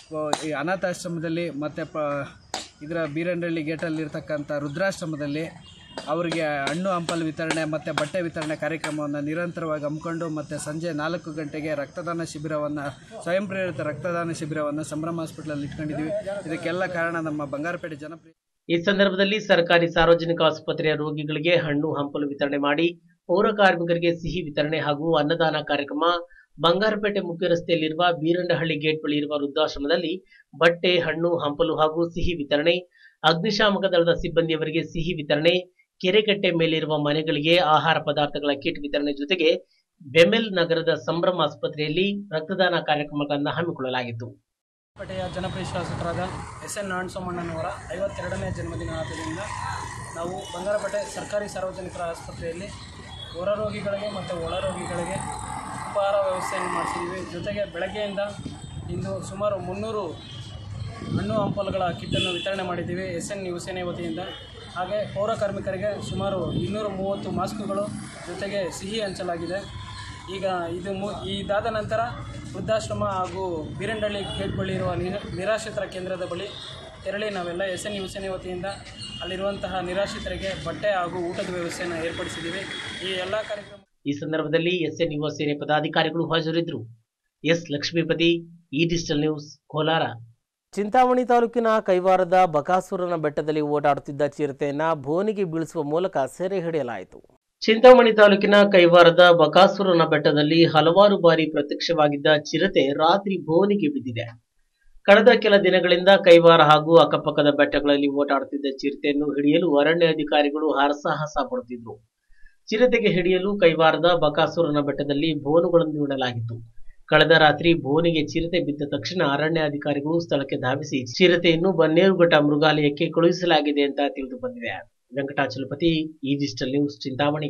ಈ ಅನಾಥಾಶ್ರಮದಲ್ಲಿ ಮತ್ತು ಪ ಇದರ ಬೀರಂಡಳ್ಳಿ ಗೇಟಲ್ಲಿರ್ತಕ್ಕಂಥ ರುದ್ರಾಶ್ರಮದಲ್ಲಿ ಅವರಿಗೆ ಹಣ್ಣು ಹಂಪಲು ವಿತರಣೆ ಮತ್ತು ಬಟ್ಟೆ ವಿತರಣೆ ಕಾರ್ಯಕ್ರಮವನ್ನು ನಿರಂತರವಾಗಿ ಹಮ್ಮಿಕೊಂಡು ಮತ್ತು ಸಂಜೆ ನಾಲ್ಕು ಗಂಟೆಗೆ ರಕ್ತದಾನ ಶಿಬಿರವನ್ನು ಸ್ವಯಂ ಪ್ರೇರಿತ ರಕ್ತದಾನ ಶಿಬಿರವನ್ನು ಸಂಭ್ರಮ ಹಾಸ್ಪಿಟ್ಲಲ್ಲಿ ಇಟ್ಕೊಂಡಿದ್ದೀವಿ ಇದಕ್ಕೆಲ್ಲ ಕಾರಣ ನಮ್ಮ ಬಂಗಾರಪೇಟೆ ಜನಪ್ರಿಯ ಈ ಸಂದರ್ಭದಲ್ಲಿ ಸರ್ಕಾರಿ ಸಾರ್ವಜನಿಕ ಆಸ್ಪತ್ರೆಯ ರೋಗಿಗಳಿಗೆ ಹಣ್ಣು ಹಂಪಲು ವಿತರಣೆ ಮಾಡಿ ಪೌರ ಕಾರ್ಮಿಕರಿಗೆ ಸಿಹಿ ವಿತರಣೆ ಹಾಗೂ ಅನ್ನದಾನ ಕಾರ್ಯಕ್ರಮ ಬಂಗಾರಪೇಟೆ ಮುಖ್ಯ ರಸ್ತೆಯಲ್ಲಿರುವ ಬೀರಂಡಹಳ್ಳಿ ಗೇಟ್ ಬಳಿ ಇರುವ ವೃದ್ಧಾಶ್ರಮದಲ್ಲಿ ಬಟ್ಟೆ ಹಣ್ಣು ಹಂಪಲು ಹಾಗೂ ಸಿಹಿ ವಿತರಣೆ ಅಗ್ನಿಶಾಮಕ ದಳದ ಸಿಬ್ಬಂದಿಯವರಿಗೆ ಸಿಹಿ ವಿತರಣೆ ಕೆರೆಕಟ್ಟೆ ಮೇಲಿರುವ ಮನೆಗಳಿಗೆ ಆಹಾರ ಪದಾರ್ಥಗಳ ಕಿಟ್ ವಿತರಣೆ ಜೊತೆಗೆ ಬೆಮೆಲ್ ನಗರದ ಸಂಭ್ರಮ ಆಸ್ಪತ್ರೆಯಲ್ಲಿ ರಕ್ತದಾನ ಕಾರ್ಯಕ್ರಮಗಳನ್ನು ಹಮ್ಮಿಕೊಳ್ಳಲಾಗಿತ್ತು ಪೇಟೆಯ ಜನಪ್ರಿಯ ಶಾಸಕರಾದ ಎಸ್ ಎನ್ ನಾರಾಯಣಸ್ವಾಮಣ್ಣನವರ ಐವತ್ತೆರಡನೇ ಜನ್ಮದಿನಾಚರಣೆಯಿಂದ ನಾವು ಬಂಗಾರಪೇಟೆ ಸರ್ಕಾರಿ ಸಾರ್ವಜನಿಕರ ಆಸ್ಪತ್ರೆಯಲ್ಲಿ ಹೊರ ರೋಗಿಗಳಿಗೆ ಮತ್ತು ಒಳ ರೋಗಿಗಳಿಗೆ ಉಪಹಾರ ವ್ಯವಸ್ಥೆಯನ್ನು ಮಾಡಿಸಿದ್ದೀವಿ ಜೊತೆಗೆ ಬೆಳಗ್ಗೆಯಿಂದ ಇಂದು ಸುಮಾರು ಮುನ್ನೂರು ಹಣ್ಣು ಹಂಪಲುಗಳ ಕಿಟ್ಟನ್ನು ವಿತರಣೆ ಮಾಡಿದ್ದೀವಿ ಎಸ್ ಎನ್ ಯುವಸೇನೆ ವತಿಯಿಂದ ಹಾಗೆ ಪೌರ ಕಾರ್ಮಿಕರಿಗೆ ಸುಮಾರು ಇನ್ನೂರ ಮೂವತ್ತು ಮಾಸ್ಕ್ಗಳು ಜೊತೆಗೆ ಸಿಹಿ ಹಂಚಲಾಗಿದೆ ಈಗ ಇದು ಮು ಇದಾದ ನಂತರ ವೃದ್ಧಾಶ್ರಮ ಹಾಗೂ ಬೀರಂಡಳ್ಳಿ ಗೇಟ್ ಬಳಿ ಇರುವ ನಿರ ನಿರಾಶ್ರಿತರ ಕೇಂದ್ರದ ಬಳಿ ತೆರಳಿ ನಾವೆಲ್ಲ ಎಸ್ ಎನ್ ಯುವಸೇನೆ ವತಿಯಿಂದ ಅಲ್ಲಿರುವಂತಹ ನಿರಾಶ್ರಿತರಿಗೆ ಬಟ್ಟೆ ಹಾಗೂ ಊಟದ ವ್ಯವಸ್ಥೆಯನ್ನು ಏರ್ಪಡಿಸಿದ್ದೀವಿ ಈ ಎಲ್ಲ ಕಾರ್ಯಕ್ರಮ ಈ ಸಂದರ್ಭದಲ್ಲಿ ಎಸ್ಎನ್ ಯುವ ಸೇನೆ ಪದಾಧಿಕಾರಿಗಳು ಹಾಜರಿದ್ದರು ಎಸ್ ಲಕ್ಷ್ಮೀಪತಿ ಈ ಡಿಜಿಟಲ್ ನ್ಯೂಸ್ ಕೋಲಾರ ಚಿಂತಾಮಣಿ ತಾಲೂಕಿನ ಕೈವಾರದ ಬಕಾಸುರನ ಬೆಟ್ಟದಲ್ಲಿ ಓಡಾಡುತ್ತಿದ್ದ ಚಿರತೆಯನ್ನ ಬೋನಿಗೆ ಬೀಳಿಸುವ ಮೂಲಕ ಸೆರೆ ಹಿಡಿಯಲಾಯಿತು ಚಿಂತಾಮಣಿ ತಾಲೂಕಿನ ಕೈವಾರದ ಬಕಾಸುರನ ಬೆಟ್ಟದಲ್ಲಿ ಹಲವಾರು ಬಾರಿ ಪ್ರತ್ಯಕ್ಷವಾಗಿದ್ದ ಚಿರತೆ ರಾತ್ರಿ ಬೋನಿಗೆ ಬಿದ್ದಿದೆ ಕಳೆದ ಕೆಲ ದಿನಗಳಿಂದ ಕೈವಾರ ಹಾಗೂ ಅಕ್ಕಪಕ್ಕದ ಬೆಟ್ಟಗಳಲ್ಲಿ ಓಡಾಡುತ್ತಿದ್ದ ಚಿರತೆಯನ್ನು ಹಿಡಿಯಲು ಅರಣ್ಯ ಅಧಿಕಾರಿಗಳು ಹರಸಾಹಸ ಪಡುತ್ತಿದ್ರು ಚಿರತೆಗೆ ಹಿಡಿಯಲು ಕೈವಾರದ ಬಕಾಸುರನ ಬೆಟ್ಟದಲ್ಲಿ ಬೋನುಗಳನ್ನು ಇಡಲಾಗಿತ್ತು ಕಳೆದ ರಾತ್ರಿ ಬೋನಿಗೆ ಚಿರತೆ ಬಿದ್ದ ತಕ್ಷಣ ಅರಣ್ಯ ಅಧಿಕಾರಿಗಳು ಸ್ಥಳಕ್ಕೆ ಧಾವಿಸಿ ಚಿರತೆಯನ್ನು ಬನ್ನೇರುಘಟ್ಟ ಮೃಗಾಲಯಕ್ಕೆ ಕಳುಹಿಸಲಾಗಿದೆ ಅಂತ ತಿಳಿದು ಬಂದಿದೆ ವೆಂಕಟಾಚಲಪತಿ ಈ ಡಿಜಿಟಲ್ ನ್ಯೂಸ್ ಚಿಂತಾಮಣಿ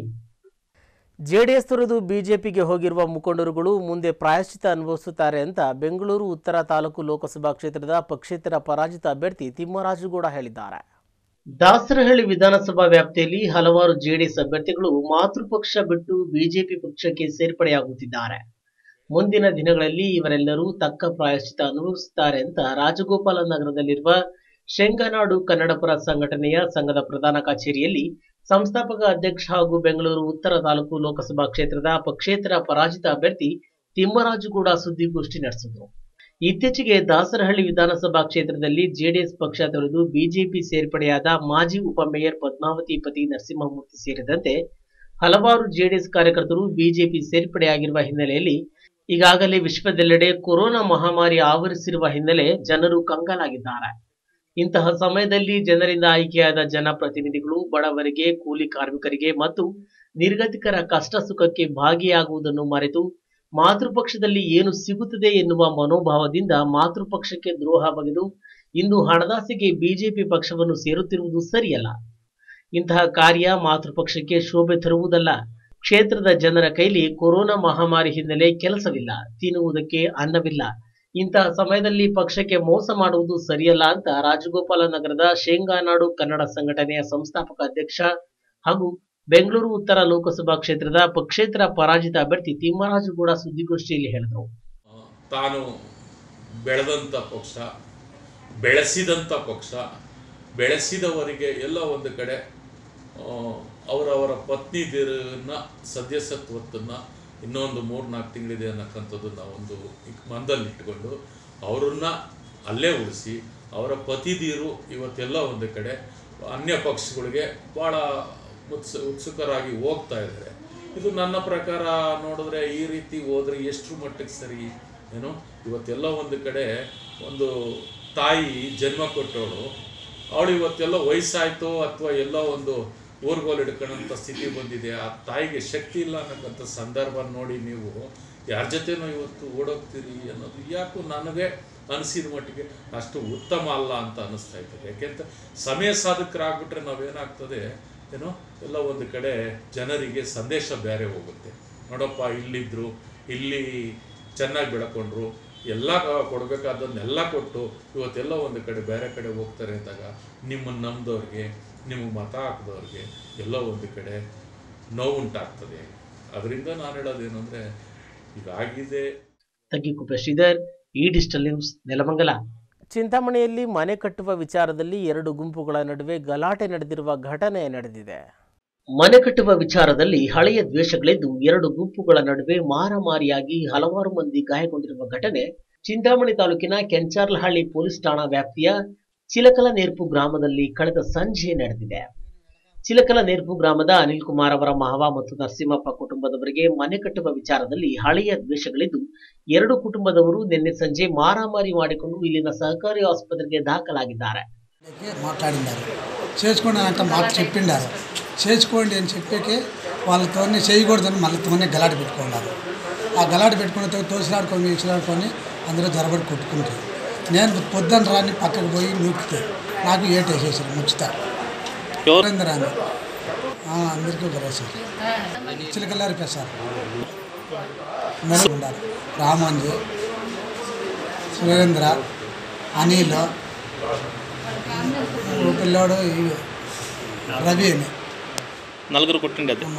ಜೆಡಿಎಸ್ ತೊರೆದು ಬಿಜೆಪಿಗೆ ಹೋಗಿರುವ ಮುಖಂಡರುಗಳು ಮುಂದೆ ಪ್ರಾಯಶ್ಚಿತ ಅನುಭವಿಸುತ್ತಾರೆ ಅಂತ ಬೆಂಗಳೂರು ಉತ್ತರ ತಾಲೂಕು ಲೋಕಸಭಾ ಕ್ಷೇತ್ರದ ಪಕ್ಷೇತರ ಪರಾಜಿತ ಅಭ್ಯರ್ಥಿ ತಿಮ್ಮರಾಜುಗೌಡ ಹೇಳಿದ್ದಾರೆ ದಾಸರಹಳ್ಳಿ ವಿಧಾನಸಭಾ ವ್ಯಾಪ್ತಿಯಲ್ಲಿ ಹಲವಾರು ಜೆಡಿಎಸ್ ಅಭ್ಯರ್ಥಿಗಳು ಮಾತೃಪಕ್ಷ ಬಿಟ್ಟು ಬಿಜೆಪಿ ಪಕ್ಷಕ್ಕೆ ಸೇರ್ಪಡೆಯಾಗುತ್ತಿದ್ದಾರೆ ಮುಂದಿನ ದಿನಗಳಲ್ಲಿ ಇವರೆಲ್ಲರೂ ತಕ್ಕ ಪ್ರಾಯಶ್ಚಿತ ಅನುಭವಿಸುತ್ತಾರೆ ಅಂತ ರಾಜಗೋಪಾಲ ನಗರದಲ್ಲಿರುವ ಶೆಂಗನಾಡು ಕನ್ನಡಪರ ಸಂಘಟನೆಯ ಸಂಘದ ಪ್ರಧಾನ ಕಚೇರಿಯಲ್ಲಿ ಸಂಸ್ಥಾಪಕ ಅಧ್ಯಕ್ಷ ಹಾಗೂ ಬೆಂಗಳೂರು ಉತ್ತರ ತಾಲೂಕು ಲೋಕಸಭಾ ಕ್ಷೇತ್ರದ ಪಕ್ಷೇತರ ಪರಾಜಿತ ಅಭ್ಯರ್ಥಿ ತಿಮ್ಮರಾಜುಗೌಡ ಸುದ್ದಿಗೋಷ್ಠಿ ನಡೆಸಿದರು ಇತ್ತೀಚೆಗೆ ದಾಸರಹಳ್ಳಿ ವಿಧಾನಸಭಾ ಕ್ಷೇತ್ರದಲ್ಲಿ ಜೆಡಿಎಸ್ ಪಕ್ಷ ತೊರೆದು ಬಿಜೆಪಿ ಸೇರ್ಪಡೆಯಾದ ಮಾಜಿ ಉಪಮೇಯರ್ ಪದ್ಮಾವತಿ ಪತಿ ನರಸಿಂಹಮೂರ್ತಿ ಸೇರಿದಂತೆ ಹಲವಾರು ಜೆಡಿಎಸ್ ಕಾರ್ಯಕರ್ತರು ಬಿಜೆಪಿ ಸೇರ್ಪಡೆಯಾಗಿರುವ ಹಿನ್ನೆಲೆಯಲ್ಲಿ ಈಗಾಗಲೇ ವಿಶ್ವದೆಲ್ಲೆಡೆ ಕೊರೋನಾ ಮಹಾಮಾರಿ ಆವರಿಸಿರುವ ಹಿನ್ನೆಲೆ ಜನರು ಕಂಗಾಲಾಗಿದ್ದಾರೆ ಇಂತಹ ಸಮಯದಲ್ಲಿ ಜನರಿಂದ ಆಯ್ಕೆಯಾದ ಜನಪ್ರತಿನಿಧಿಗಳು ಬಡವರಿಗೆ ಕೂಲಿ ಕಾರ್ಮಿಕರಿಗೆ ಮತ್ತು ನಿರ್ಗತಿಕರ ಕಷ್ಟ ಸುಖಕ್ಕೆ ಭಾಗಿಯಾಗುವುದನ್ನು ಮರೆತು ಮಾತೃಪಕ್ಷದಲ್ಲಿ ಏನು ಸಿಗುತ್ತದೆ ಎನ್ನುವ ಮನೋಭಾವದಿಂದ ಮಾತೃಪಕ್ಷಕ್ಕೆ ದ್ರೋಹ ಬಗೆದು ಇಂದು ಹಣದಾಸೆಗೆ ಬಿಜೆಪಿ ಪಕ್ಷವನ್ನು ಸೇರುತ್ತಿರುವುದು ಸರಿಯಲ್ಲ ಇಂತಹ ಕಾರ್ಯ ಮಾತೃಪಕ್ಷಕ್ಕೆ ಶೋಭೆ ತರುವುದಲ್ಲ ಕ್ಷೇತ್ರದ ಜನರ ಕೈಲಿ ಕೊರೋನಾ ಮಹಾಮಾರಿ ಹಿನ್ನೆಲೆ ಕೆಲಸವಿಲ್ಲ ತಿನ್ನುವುದಕ್ಕೆ ಅನ್ನವಿಲ್ಲ ಇಂತಹ ಸಮಯದಲ್ಲಿ ಪಕ್ಷಕ್ಕೆ ಮೋಸ ಮಾಡುವುದು ಸರಿಯಲ್ಲ ಅಂತ ರಾಜಗೋಪಾಲ ನಗರದ ಶೇಂಗಾನಾಡು ಕನ್ನಡ ಸಂಘಟನೆಯ ಸಂಸ್ಥಾಪಕ ಅಧ್ಯಕ್ಷ ಹಾಗೂ ಬೆಂಗಳೂರು ಉತ್ತರ ಲೋಕಸಭಾ ಕ್ಷೇತ್ರದ ಪಕ್ಷೇತರ ಪರಾಜಿತ ಅಭ್ಯರ್ಥಿ ತಿಮ್ಮರಾಜುಗೌಡ ಸುದ್ದಿಗೋಷ್ಠಿಯಲ್ಲಿ ಹೇಳಿದರು ತಾನು ಬೆಳೆದಂಥ ಪಕ್ಷ ಬೆಳೆಸಿದಂಥ ಪಕ್ಷ ಬೆಳೆಸಿದವರಿಗೆ ಎಲ್ಲ ಒಂದು ಕಡೆ ಆ, ಅವರವರ ಪತ್ನಿದಿರನ್ನ ಸದಸ್ಯತ್ವತ್ತನ್ನು ಇನ್ನೊಂದು ಮೂರು ನಾಲ್ಕು ತಿಂಗಳಿದೆ ಅನ್ನಕ್ಕಂಥದ್ದನ್ನ ಒಂದು ಮನದಲ್ಲಿಟ್ಕೊಂಡು ಅವರನ್ನ ಅಲ್ಲೇ ಉಳಿಸಿ ಅವರ ಪತಿದೀರು ಇವತ್ತೆಲ್ಲ ಒಂದು ಕಡೆ ಅನ್ಯ ಪಕ್ಷಗಳಿಗೆ ಭಾಳ ಉತ್ಸ ಉತ್ಸುಕರಾಗಿ ಹೋಗ್ತಾ ಇದ್ದಾರೆ ಇದು ನನ್ನ ಪ್ರಕಾರ ನೋಡಿದ್ರೆ ಈ ರೀತಿ ಹೋದ್ರೆ ಎಷ್ಟು ಮಟ್ಟಿಗೆ ಸರಿ ಏನು ಇವತ್ತೆಲ್ಲ ಒಂದು ಕಡೆ ಒಂದು ತಾಯಿ ಜನ್ಮ ಕೊಟ್ಟವಳು ಅವಳು ಇವತ್ತೆಲ್ಲ ವಯಸ್ಸಾಯ್ತು ಅಥವಾ ಎಲ್ಲೋ ಒಂದು ಊರ್ಗೋಲು ಹಿಡ್ಕೊಳ್ಳೋಂಥ ಸ್ಥಿತಿ ಬಂದಿದೆ ಆ ತಾಯಿಗೆ ಶಕ್ತಿ ಇಲ್ಲ ಅನ್ನೋಕ್ಕಂಥ ಸಂದರ್ಭ ನೋಡಿ ನೀವು ಯಾರ ಜೊತೆನೋ ಇವತ್ತು ಓಡೋಗ್ತೀರಿ ಅನ್ನೋದು ಯಾಕೋ ನನಗೆ ಅನಿಸಿದ ಮಟ್ಟಿಗೆ ಅಷ್ಟು ಉತ್ತಮ ಅಲ್ಲ ಅಂತ ಅನ್ನಿಸ್ತಾ ಇರ್ತದೆ ಯಾಕೆಂತ ಸಮಯ ಸಾಧಕರಾಗ್ಬಿಟ್ರೆ ನಾವೇನಾಗ್ತದೆ ಏನೋ ಎಲ್ಲ ಒಂದು ಕಡೆ ಜನರಿಗೆ ಸಂದೇಶ ಬೇರೆ ಹೋಗುತ್ತೆ ನೋಡಪ್ಪ ಇಲ್ಲಿದ್ರು ಇಲ್ಲಿ ಚೆನ್ನಾಗಿ ಬೆಳ್ಕೊಂಡ್ರು ಎಲ್ಲ ಕೊಡಬೇಕಾದನ್ನೆಲ್ಲ ಕೊಟ್ಟು ಇವತ್ತೆಲ್ಲ ಒಂದು ಕಡೆ ಬೇರೆ ಕಡೆ ಹೋಗ್ತಾರೆ ಅಂದಾಗ ನಿಮ್ಮನ್ನು ನಂಬಿದವ್ರಿಗೆ ನಿಮಗೆ ಮತ ಹಾಕಿದವ್ರಿಗೆ ಎಲ್ಲೋ ಒಂದು ಕಡೆ ನೋವುಂಟಾಗ್ತದೆ ಅದರಿಂದ ನಾನು ಹೇಳೋದೇನು ಅಂದರೆ ಇದಾಗಿದೆ ತಗ್ಗಿಕುಪ್ಪೆ ಶ್ರೀಧರ್ ಈ ಡಿಜಿಟಲ್ ನ್ಯೂಸ್ ನೆಲಮಂಗಲ ಚಿಂತಾಮಣಿಯಲ್ಲಿ ಮನೆ ಕಟ್ಟುವ ವಿಚಾರದಲ್ಲಿ ಎರಡು ಗುಂಪುಗಳ ನಡುವೆ ಗಲಾಟೆ ನಡೆದಿರುವ ಘಟನೆ ನಡೆದಿದೆ ಮನೆ ಕಟ್ಟುವ ವಿಚಾರದಲ್ಲಿ ಹಳೆಯ ದ್ವೇಷಗಳಿದ್ದು ಎರಡು ಗುಂಪುಗಳ ನಡುವೆ ಮಾರಾಮಾರಿಯಾಗಿ ಹಲವಾರು ಮಂದಿ ಗಾಯಗೊಂಡಿರುವ ಘಟನೆ ಚಿಂತಾಮಣಿ ತಾಲೂಕಿನ ಕೆಂಚಾರ್ಲಹಳ್ಳಿ ಪೊಲೀಸ್ ಠಾಣಾ ವ್ಯಾಪ್ತಿಯ ಚಿಲಕಲ ನೇರ್ಪು ಗ್ರಾಮದಲ್ಲಿ ಕಳೆದ ಸಂಜೆ ನಡೆದಿದೆ ಚಿಲಕಲ ನೇರ್ಪು ಗ್ರಾಮದ ಅನಿಲ್ ಕುಮಾರ್ ಅವರ ಮಾವ ಮತ್ತು ನರಸಿಂಹಪ್ಪ ಕುಟುಂಬದವರಿಗೆ ಮನೆ ಕಟ್ಟುವ ವಿಚಾರದಲ್ಲಿ ಹಳೆಯ ದ್ವೇಷಗಳಿದ್ದು ಎರಡು ಕುಟುಂಬದವರು ನಿನ್ನೆ ಸಂಜೆ మారామారి ಮಾಡಿಕೊಂಡು ఇಲ್ಲಿన సహకారి ఆసుపత్రికి దాఖలాగిದ್ದಾರೆ మాట్లాడినారు చేసుకున్నానంట మాకు చెప్పిండారు చేసుకోండి అని చెప్పేకి వాళ్ళతోనే చేయకూడదని మళ్ళీతోనే గలాట పెట్టుకున్నారు ఆ గలాట పెట్టుకున్న తర్వాత తోసిలాడుకొని ఇసిలాడుకొని అందరూ జరబడి కొట్టుకుంటారు నేను పొద్దున్న రాని పక్కకు పోయి నూకితే నాకు ఏటు వేసేసారు ముచ్చుతా ఎవరైంది రాని ఆ, అందరికీ ఒకరేసారు చిలకల్లారి పెసారు మెరుగు ఉండాలి రామంజి సురేంద్ర అనిల్ ఓ పిల్లోడు ఈ రవి అని నలుగురు కొట్టిండేది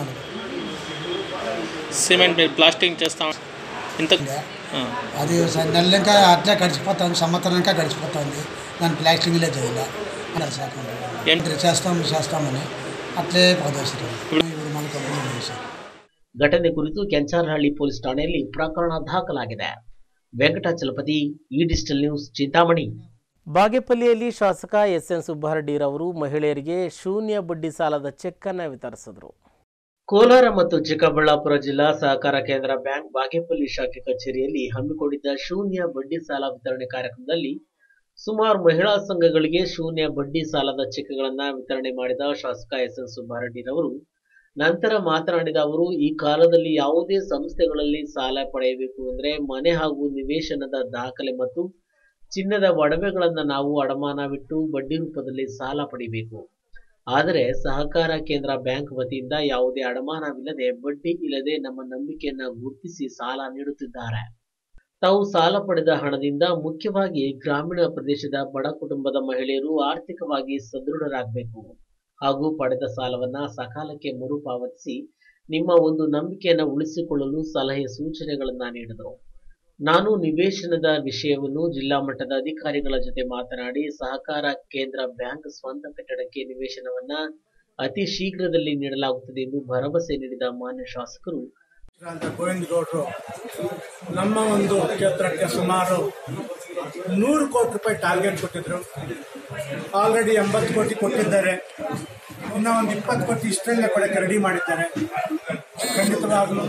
సిమెంట్ మీరు ప్లాస్టింగ్ చేస్తాం ఇంత ఆ. అది స- నెల ఇంకా అట్లే గడిచిపోతుంది సంవత్సరం ఇంకా గడిచిపోతుంది దాని ప్లాస్టింగ్లే చేయాలి అన్నారు శాఖ ఏంటి చేస్తాం చేస్తామని అట్లే పదేశారు ఇప్పుడు మనకు కంప్లైంట్ చేశారు ಘಟನೆ ಕುರಿತು ಕೆಂಚಾರಹಳ್ಳಿ ಪೊಲೀಸ್ ಠಾಣೆಯಲ್ಲಿ ಪ್ರಕರಣ ದಾಖಲಾಗಿದೆ ವೆಂಕಟಾಚಲಪತಿ ಈ ಡಿಜಿಟಲ್ ನ್ಯೂಸ್ ಚಿಂತಾಮಣಿ ಬಾಗೇಪಲ್ಲಿಯಲ್ಲಿ ಶಾಸಕ ಎಸ್ ಎನ್ ಸುಬ್ಬಾರೆಡ್ಡಿರವರು ಮಹಿಳೆಯರಿಗೆ ಶೂನ್ಯ ಬಡ್ಡಿ ಸಾಲದ ಚೆಕ್ ಅನ್ನು ವಿತರಿಸಿದರು ಕೋಲಾರ ಮತ್ತು ಚಿಕ್ಕಬಳ್ಳಾಪುರ ಜಿಲ್ಲಾ ಸಹಕಾರ ಕೇಂದ್ರ ಬ್ಯಾಂಕ್ ಬಾಗೇಪಲ್ಲಿ ಶಾಖೆ ಕಚೇರಿಯಲ್ಲಿ ಹಮ್ಮಿಕೊಂಡಿದ್ದ ಶೂನ್ಯ ಬಡ್ಡಿ ಸಾಲ ವಿತರಣೆ ಕಾರ್ಯಕ್ರಮದಲ್ಲಿ ಸುಮಾರು ಮಹಿಳಾ ಸಂಘಗಳಿಗೆ ಶೂನ್ಯ ಬಡ್ಡಿ ಸಾಲದ ಚೆಕ್ಗಳನ್ನ ವಿತರಣೆ ಮಾಡಿದ ಶಾಸಕ ಎಸ್ ಎನ್ ಸುಬ್ಬಾರೆಡ್ಡಿರವರು ನಂತರ ಮಾತನಾಡಿದ ಅವರು ಈ ಕಾಲದಲ್ಲಿ ಯಾವುದೇ ಸಂಸ್ಥೆಗಳಲ್ಲಿ ಸಾಲ ಪಡೆಯಬೇಕು ಅಂದ್ರೆ ಮನೆ ಹಾಗೂ ನಿವೇಶನದ ದಾಖಲೆ ಮತ್ತು ಚಿನ್ನದ ಒಡವೆಗಳನ್ನ ನಾವು ಅಡಮಾನವಿಟ್ಟು ಬಡ್ಡಿ ರೂಪದಲ್ಲಿ ಸಾಲ ಪಡಿಬೇಕು ಆದರೆ ಸಹಕಾರ ಕೇಂದ್ರ ಬ್ಯಾಂಕ್ ವತಿಯಿಂದ ಯಾವುದೇ ಅಡಮಾನವಿಲ್ಲದೆ ಬಡ್ಡಿ ಇಲ್ಲದೆ ನಮ್ಮ ನಂಬಿಕೆಯನ್ನ ಗುರುತಿಸಿ ಸಾಲ ನೀಡುತ್ತಿದ್ದಾರೆ ತಾವು ಸಾಲ ಪಡೆದ ಹಣದಿಂದ ಮುಖ್ಯವಾಗಿ ಗ್ರಾಮೀಣ ಪ್ರದೇಶದ ಬಡ ಕುಟುಂಬದ ಮಹಿಳೆಯರು ಆರ್ಥಿಕವಾಗಿ ಸದೃಢರಾಗಬೇಕು ಹಾಗೂ ಪಡೆದ ಸಾಲವನ್ನ ಸಕಾಲಕ್ಕೆ ಮರುಪಾವತಿಸಿ ನಿಮ್ಮ ಒಂದು ನಂಬಿಕೆಯನ್ನು ಉಳಿಸಿಕೊಳ್ಳಲು ಸಲಹೆ ಸೂಚನೆಗಳನ್ನ ನೀಡಿದರು ನಾನು ನಿವೇಶನದ ವಿಷಯವನ್ನು ಜಿಲ್ಲಾ ಮಟ್ಟದ ಅಧಿಕಾರಿಗಳ ಜೊತೆ ಮಾತನಾಡಿ ಸಹಕಾರ ಕೇಂದ್ರ ಬ್ಯಾಂಕ್ ಸ್ವಂತ ಕಟ್ಟಡಕ್ಕೆ ನಿವೇಶನವನ್ನ ಅತಿ ಶೀಘ್ರದಲ್ಲಿ ನೀಡಲಾಗುತ್ತದೆ ಎಂದು ಭರವಸೆ ನೀಡಿದ ಮಾನ್ಯ ಶಾಸಕರು ಅಂತ ಗೋವಿಂದ ಗೌಡರು ನಮ್ಮ ಒಂದು ಕ್ಷೇತ್ರಕ್ಕೆ ಸುಮಾರು ನೂರು ಕೋಟಿ ರೂಪಾಯಿ ಟಾರ್ಗೆಟ್ ಕೊಟ್ಟಿದ್ರು ಆಲ್ರೆಡಿ ಎಂಬತ್ತು ಕೋಟಿ ಕೊಟ್ಟಿದ್ದಾರೆ ಇನ್ನು ಒಂದು ಇಪ್ಪತ್ತು ಕೋಟಿ ಇಷ್ಟರಲ್ಲೇ ಕೊಡಕ್ಕೆ ರೆಡಿ ಮಾಡಿದ್ದಾರೆ ಖಂಡಿತವಾಗಲೂ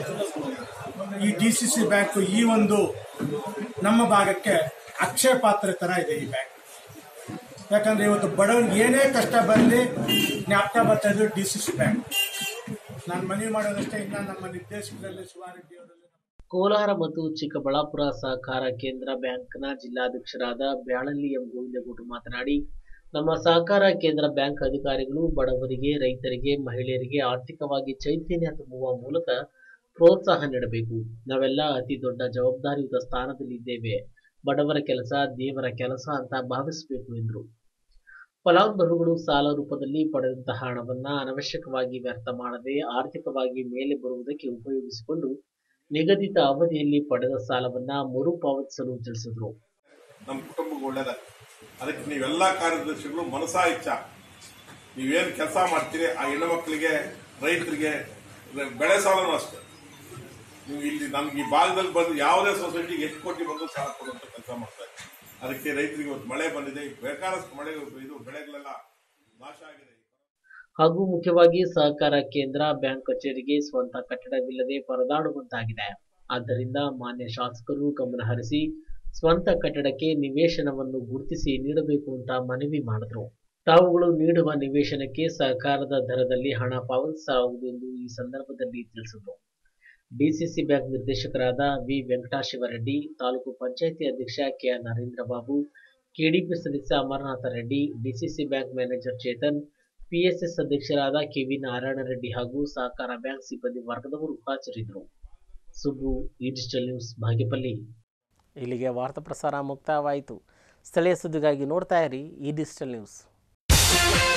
ಈ ಡಿ ಸಿ ಸಿ ಬ್ಯಾಂಕು ಈ ಒಂದು ನಮ್ಮ ಭಾಗಕ್ಕೆ ಅಕ್ಷಯ ಪಾತ್ರೆ ಥರ ಇದೆ ಈ ಬ್ಯಾಂಕ್ ಯಾಕಂದ್ರೆ ಇವತ್ತು ಬಡವನಿಗೆ ಏನೇ ಕಷ್ಟ ಬರಲಿ ಜ್ಞಾಪಕ ಬರ್ತಾ ಇದ್ರು ಡಿ ಸಿ ಸಿ ಬ್ಯಾಂಕ್ ನಾನು ಮನವಿ ಮಾಡೋದಷ್ಟೇ ಇನ್ನು ನಮ್ಮ ನಿರ್ದೇಶಕರಲ್ಲಿ ಶಿವಾರೆಡ್ಡಿ ಅವರಲ್ಲಿ ಕೋಲಾರ ಮತ್ತು ಚಿಕ್ಕಬಳ್ಳಾಪುರ ಸಹಕಾರ ಕೇಂದ್ರ ಬ್ಯಾಂಕ್ನ ಜಿಲ್ಲಾಧ್ಯಕ್ಷರಾದ ಬ್ಯಾಳಲ್ಲಿ ಎಂ ಗೋವಿಂದಗೌಡರು ಮಾತನಾಡಿ ನಮ್ಮ ಸಹಕಾರ ಕೇಂದ್ರ ಬ್ಯಾಂಕ್ ಅಧಿಕಾರಿಗಳು ಬಡವರಿಗೆ ರೈತರಿಗೆ ಮಹಿಳೆಯರಿಗೆ ಆರ್ಥಿಕವಾಗಿ ಚೈತನ್ಯ ತುಂಬುವ ಮೂಲಕ ಪ್ರೋತ್ಸಾಹ ನೀಡಬೇಕು ನಾವೆಲ್ಲ ಅತಿ ದೊಡ್ಡ ಜವಾಬ್ದಾರಿಯುತ ಸ್ಥಾನದಲ್ಲಿದ್ದೇವೆ ಬಡವರ ಕೆಲಸ ದೇವರ ಕೆಲಸ ಅಂತ ಭಾವಿಸಬೇಕು ಎಂದರು ಫಲಾನುಭವಿಗಳು ಸಾಲ ರೂಪದಲ್ಲಿ ಪಡೆದಂತಹ ಹಣವನ್ನ ಅನವಶ್ಯಕವಾಗಿ ವ್ಯರ್ಥ ಮಾಡದೆ ಆರ್ಥಿಕವಾಗಿ ಮೇಲೆ ಬರುವುದಕ್ಕೆ ಉಪಯೋಗಿಸಿಕೊಂಡು ನಿಗದಿತ ಅವಧಿಯಲ್ಲಿ ಪಡೆದ ಸಾಲವನ್ನ ಮರುಪಾವತಿಸಲು ತಿಳಿಸಿದರು ನಮ್ಮ ಕುಟುಂಬಕ್ಕೆ ಒಳ್ಳೇದ ಅದಕ್ಕೆ ನೀವೆಲ್ಲ ಕಾರ್ಯದರ್ಶಿಗಳು ಮನಸಾ ಇಚ್ಛ ನೀವೇನು ಕೆಲಸ ಮಾಡ್ತೀರಿ ಆ ಹೆಣ್ಣು ಮಕ್ಕಳಿಗೆ ರೈತರಿಗೆ ರ- ಬೆಳೆ ಸಾಲನೂ ಅಷ್ಟೇ ನೀವು ಇಲ್ಲಿ ನಮ್ಗೆ ಈ ಭಾಗದಲ್ಲಿ ಬಂದು ಯಾವುದೇ ಸೊಸೈಟಿಗೆ ಎಷ್ಟು ಕೋಟಿ ಬಂದು ಸಾಲ ಕೊಡುವಂತ ಕೆಲಸ ಮಾಡ್ತಾರೆ ಅದಕ್ಕೆ ರೈತರಿಗೆ ಇವತ್ತು ಮಳೆ ಬಂದಿದೆ ಬೇಕಾದಷ್ಟು ಮಳೆ ಇದು ಬೆಳೆಗಳೆಲ್ಲ ನಾಶ ಆಗಿದೆ ಹಾಗೂ ಮುಖ್ಯವಾಗಿ ಸಹಕಾರ ಕೇಂದ್ರ ಬ್ಯಾಂಕ್ ಕಚೇರಿಗೆ ಸ್ವಂತ ಕಟ್ಟಡವಿಲ್ಲದೆ ಪರದಾಡುವಂತಾಗಿದೆ ಆದ್ದರಿಂದ ಮಾನ್ಯ ಶಾಸಕರು ಗಮನ ಹರಿಸಿ ಸ್ವಂತ ಕಟ್ಟಡಕ್ಕೆ ನಿವೇಶನವನ್ನು ಗುರುತಿಸಿ ನೀಡಬೇಕು ಅಂತ ಮನವಿ ಮಾಡಿದ್ರು ತಾವುಗಳು ನೀಡುವ ನಿವೇಶನಕ್ಕೆ ಸರ್ಕಾರದ ದರದಲ್ಲಿ ಹಣ ಪಾವತಿಸಲಾಗುವುದು ಎಂದು ಈ ಸಂದರ್ಭದಲ್ಲಿ ತಿಳಿಸಿದರು ಡಿಸಿಸಿ ಬ್ಯಾಂಕ್ ನಿರ್ದೇಶಕರಾದ ವಿ ವೆಂಕಟಾಶಿವರೆಡ್ಡಿ ತಾಲೂಕು ಪಂಚಾಯಿತಿ ಅಧ್ಯಕ್ಷ ಕೆಆರ್ ನರೇಂದ್ರ ಬಾಬು ಕೆಡಿಪಿ ಸದಸ್ಯ Amarnatha Reddy DCC bank manager Chetan PSS ಅಧ್ಯಕ್ಷರಾದ ಕೆವಿ ನಾರಾಯಣ ರೆಡ್ಡಿ ಹಾಗೂ ಸಹಕಾರ ಬ್ಯಾಂಕ್ ಸಿಬ್ಬಂದಿ ವರ್ಗದವರು ಹಾಜರಿದ್ದರು ಸುಬ್ಬು ಈ ಡಿಜಿಟಲ್ ನ್ಯೂಸ್ ಭಾಗ್ಯಪಲ್ಲಿ ಇಲ್ಲಿಗೆ ವಾರ್ತಾ ಪ್ರಸಾರ ಮುಕ್ತಾಯವಾಯಿತು ಸ್ಥಳೀಯ ಸುದ್ದಿಗಾಗಿ ನೋಡ್ತಾ ಇರಿ ಈ ಡಿಜಿಟಲ್ ನ್ಯೂಸ್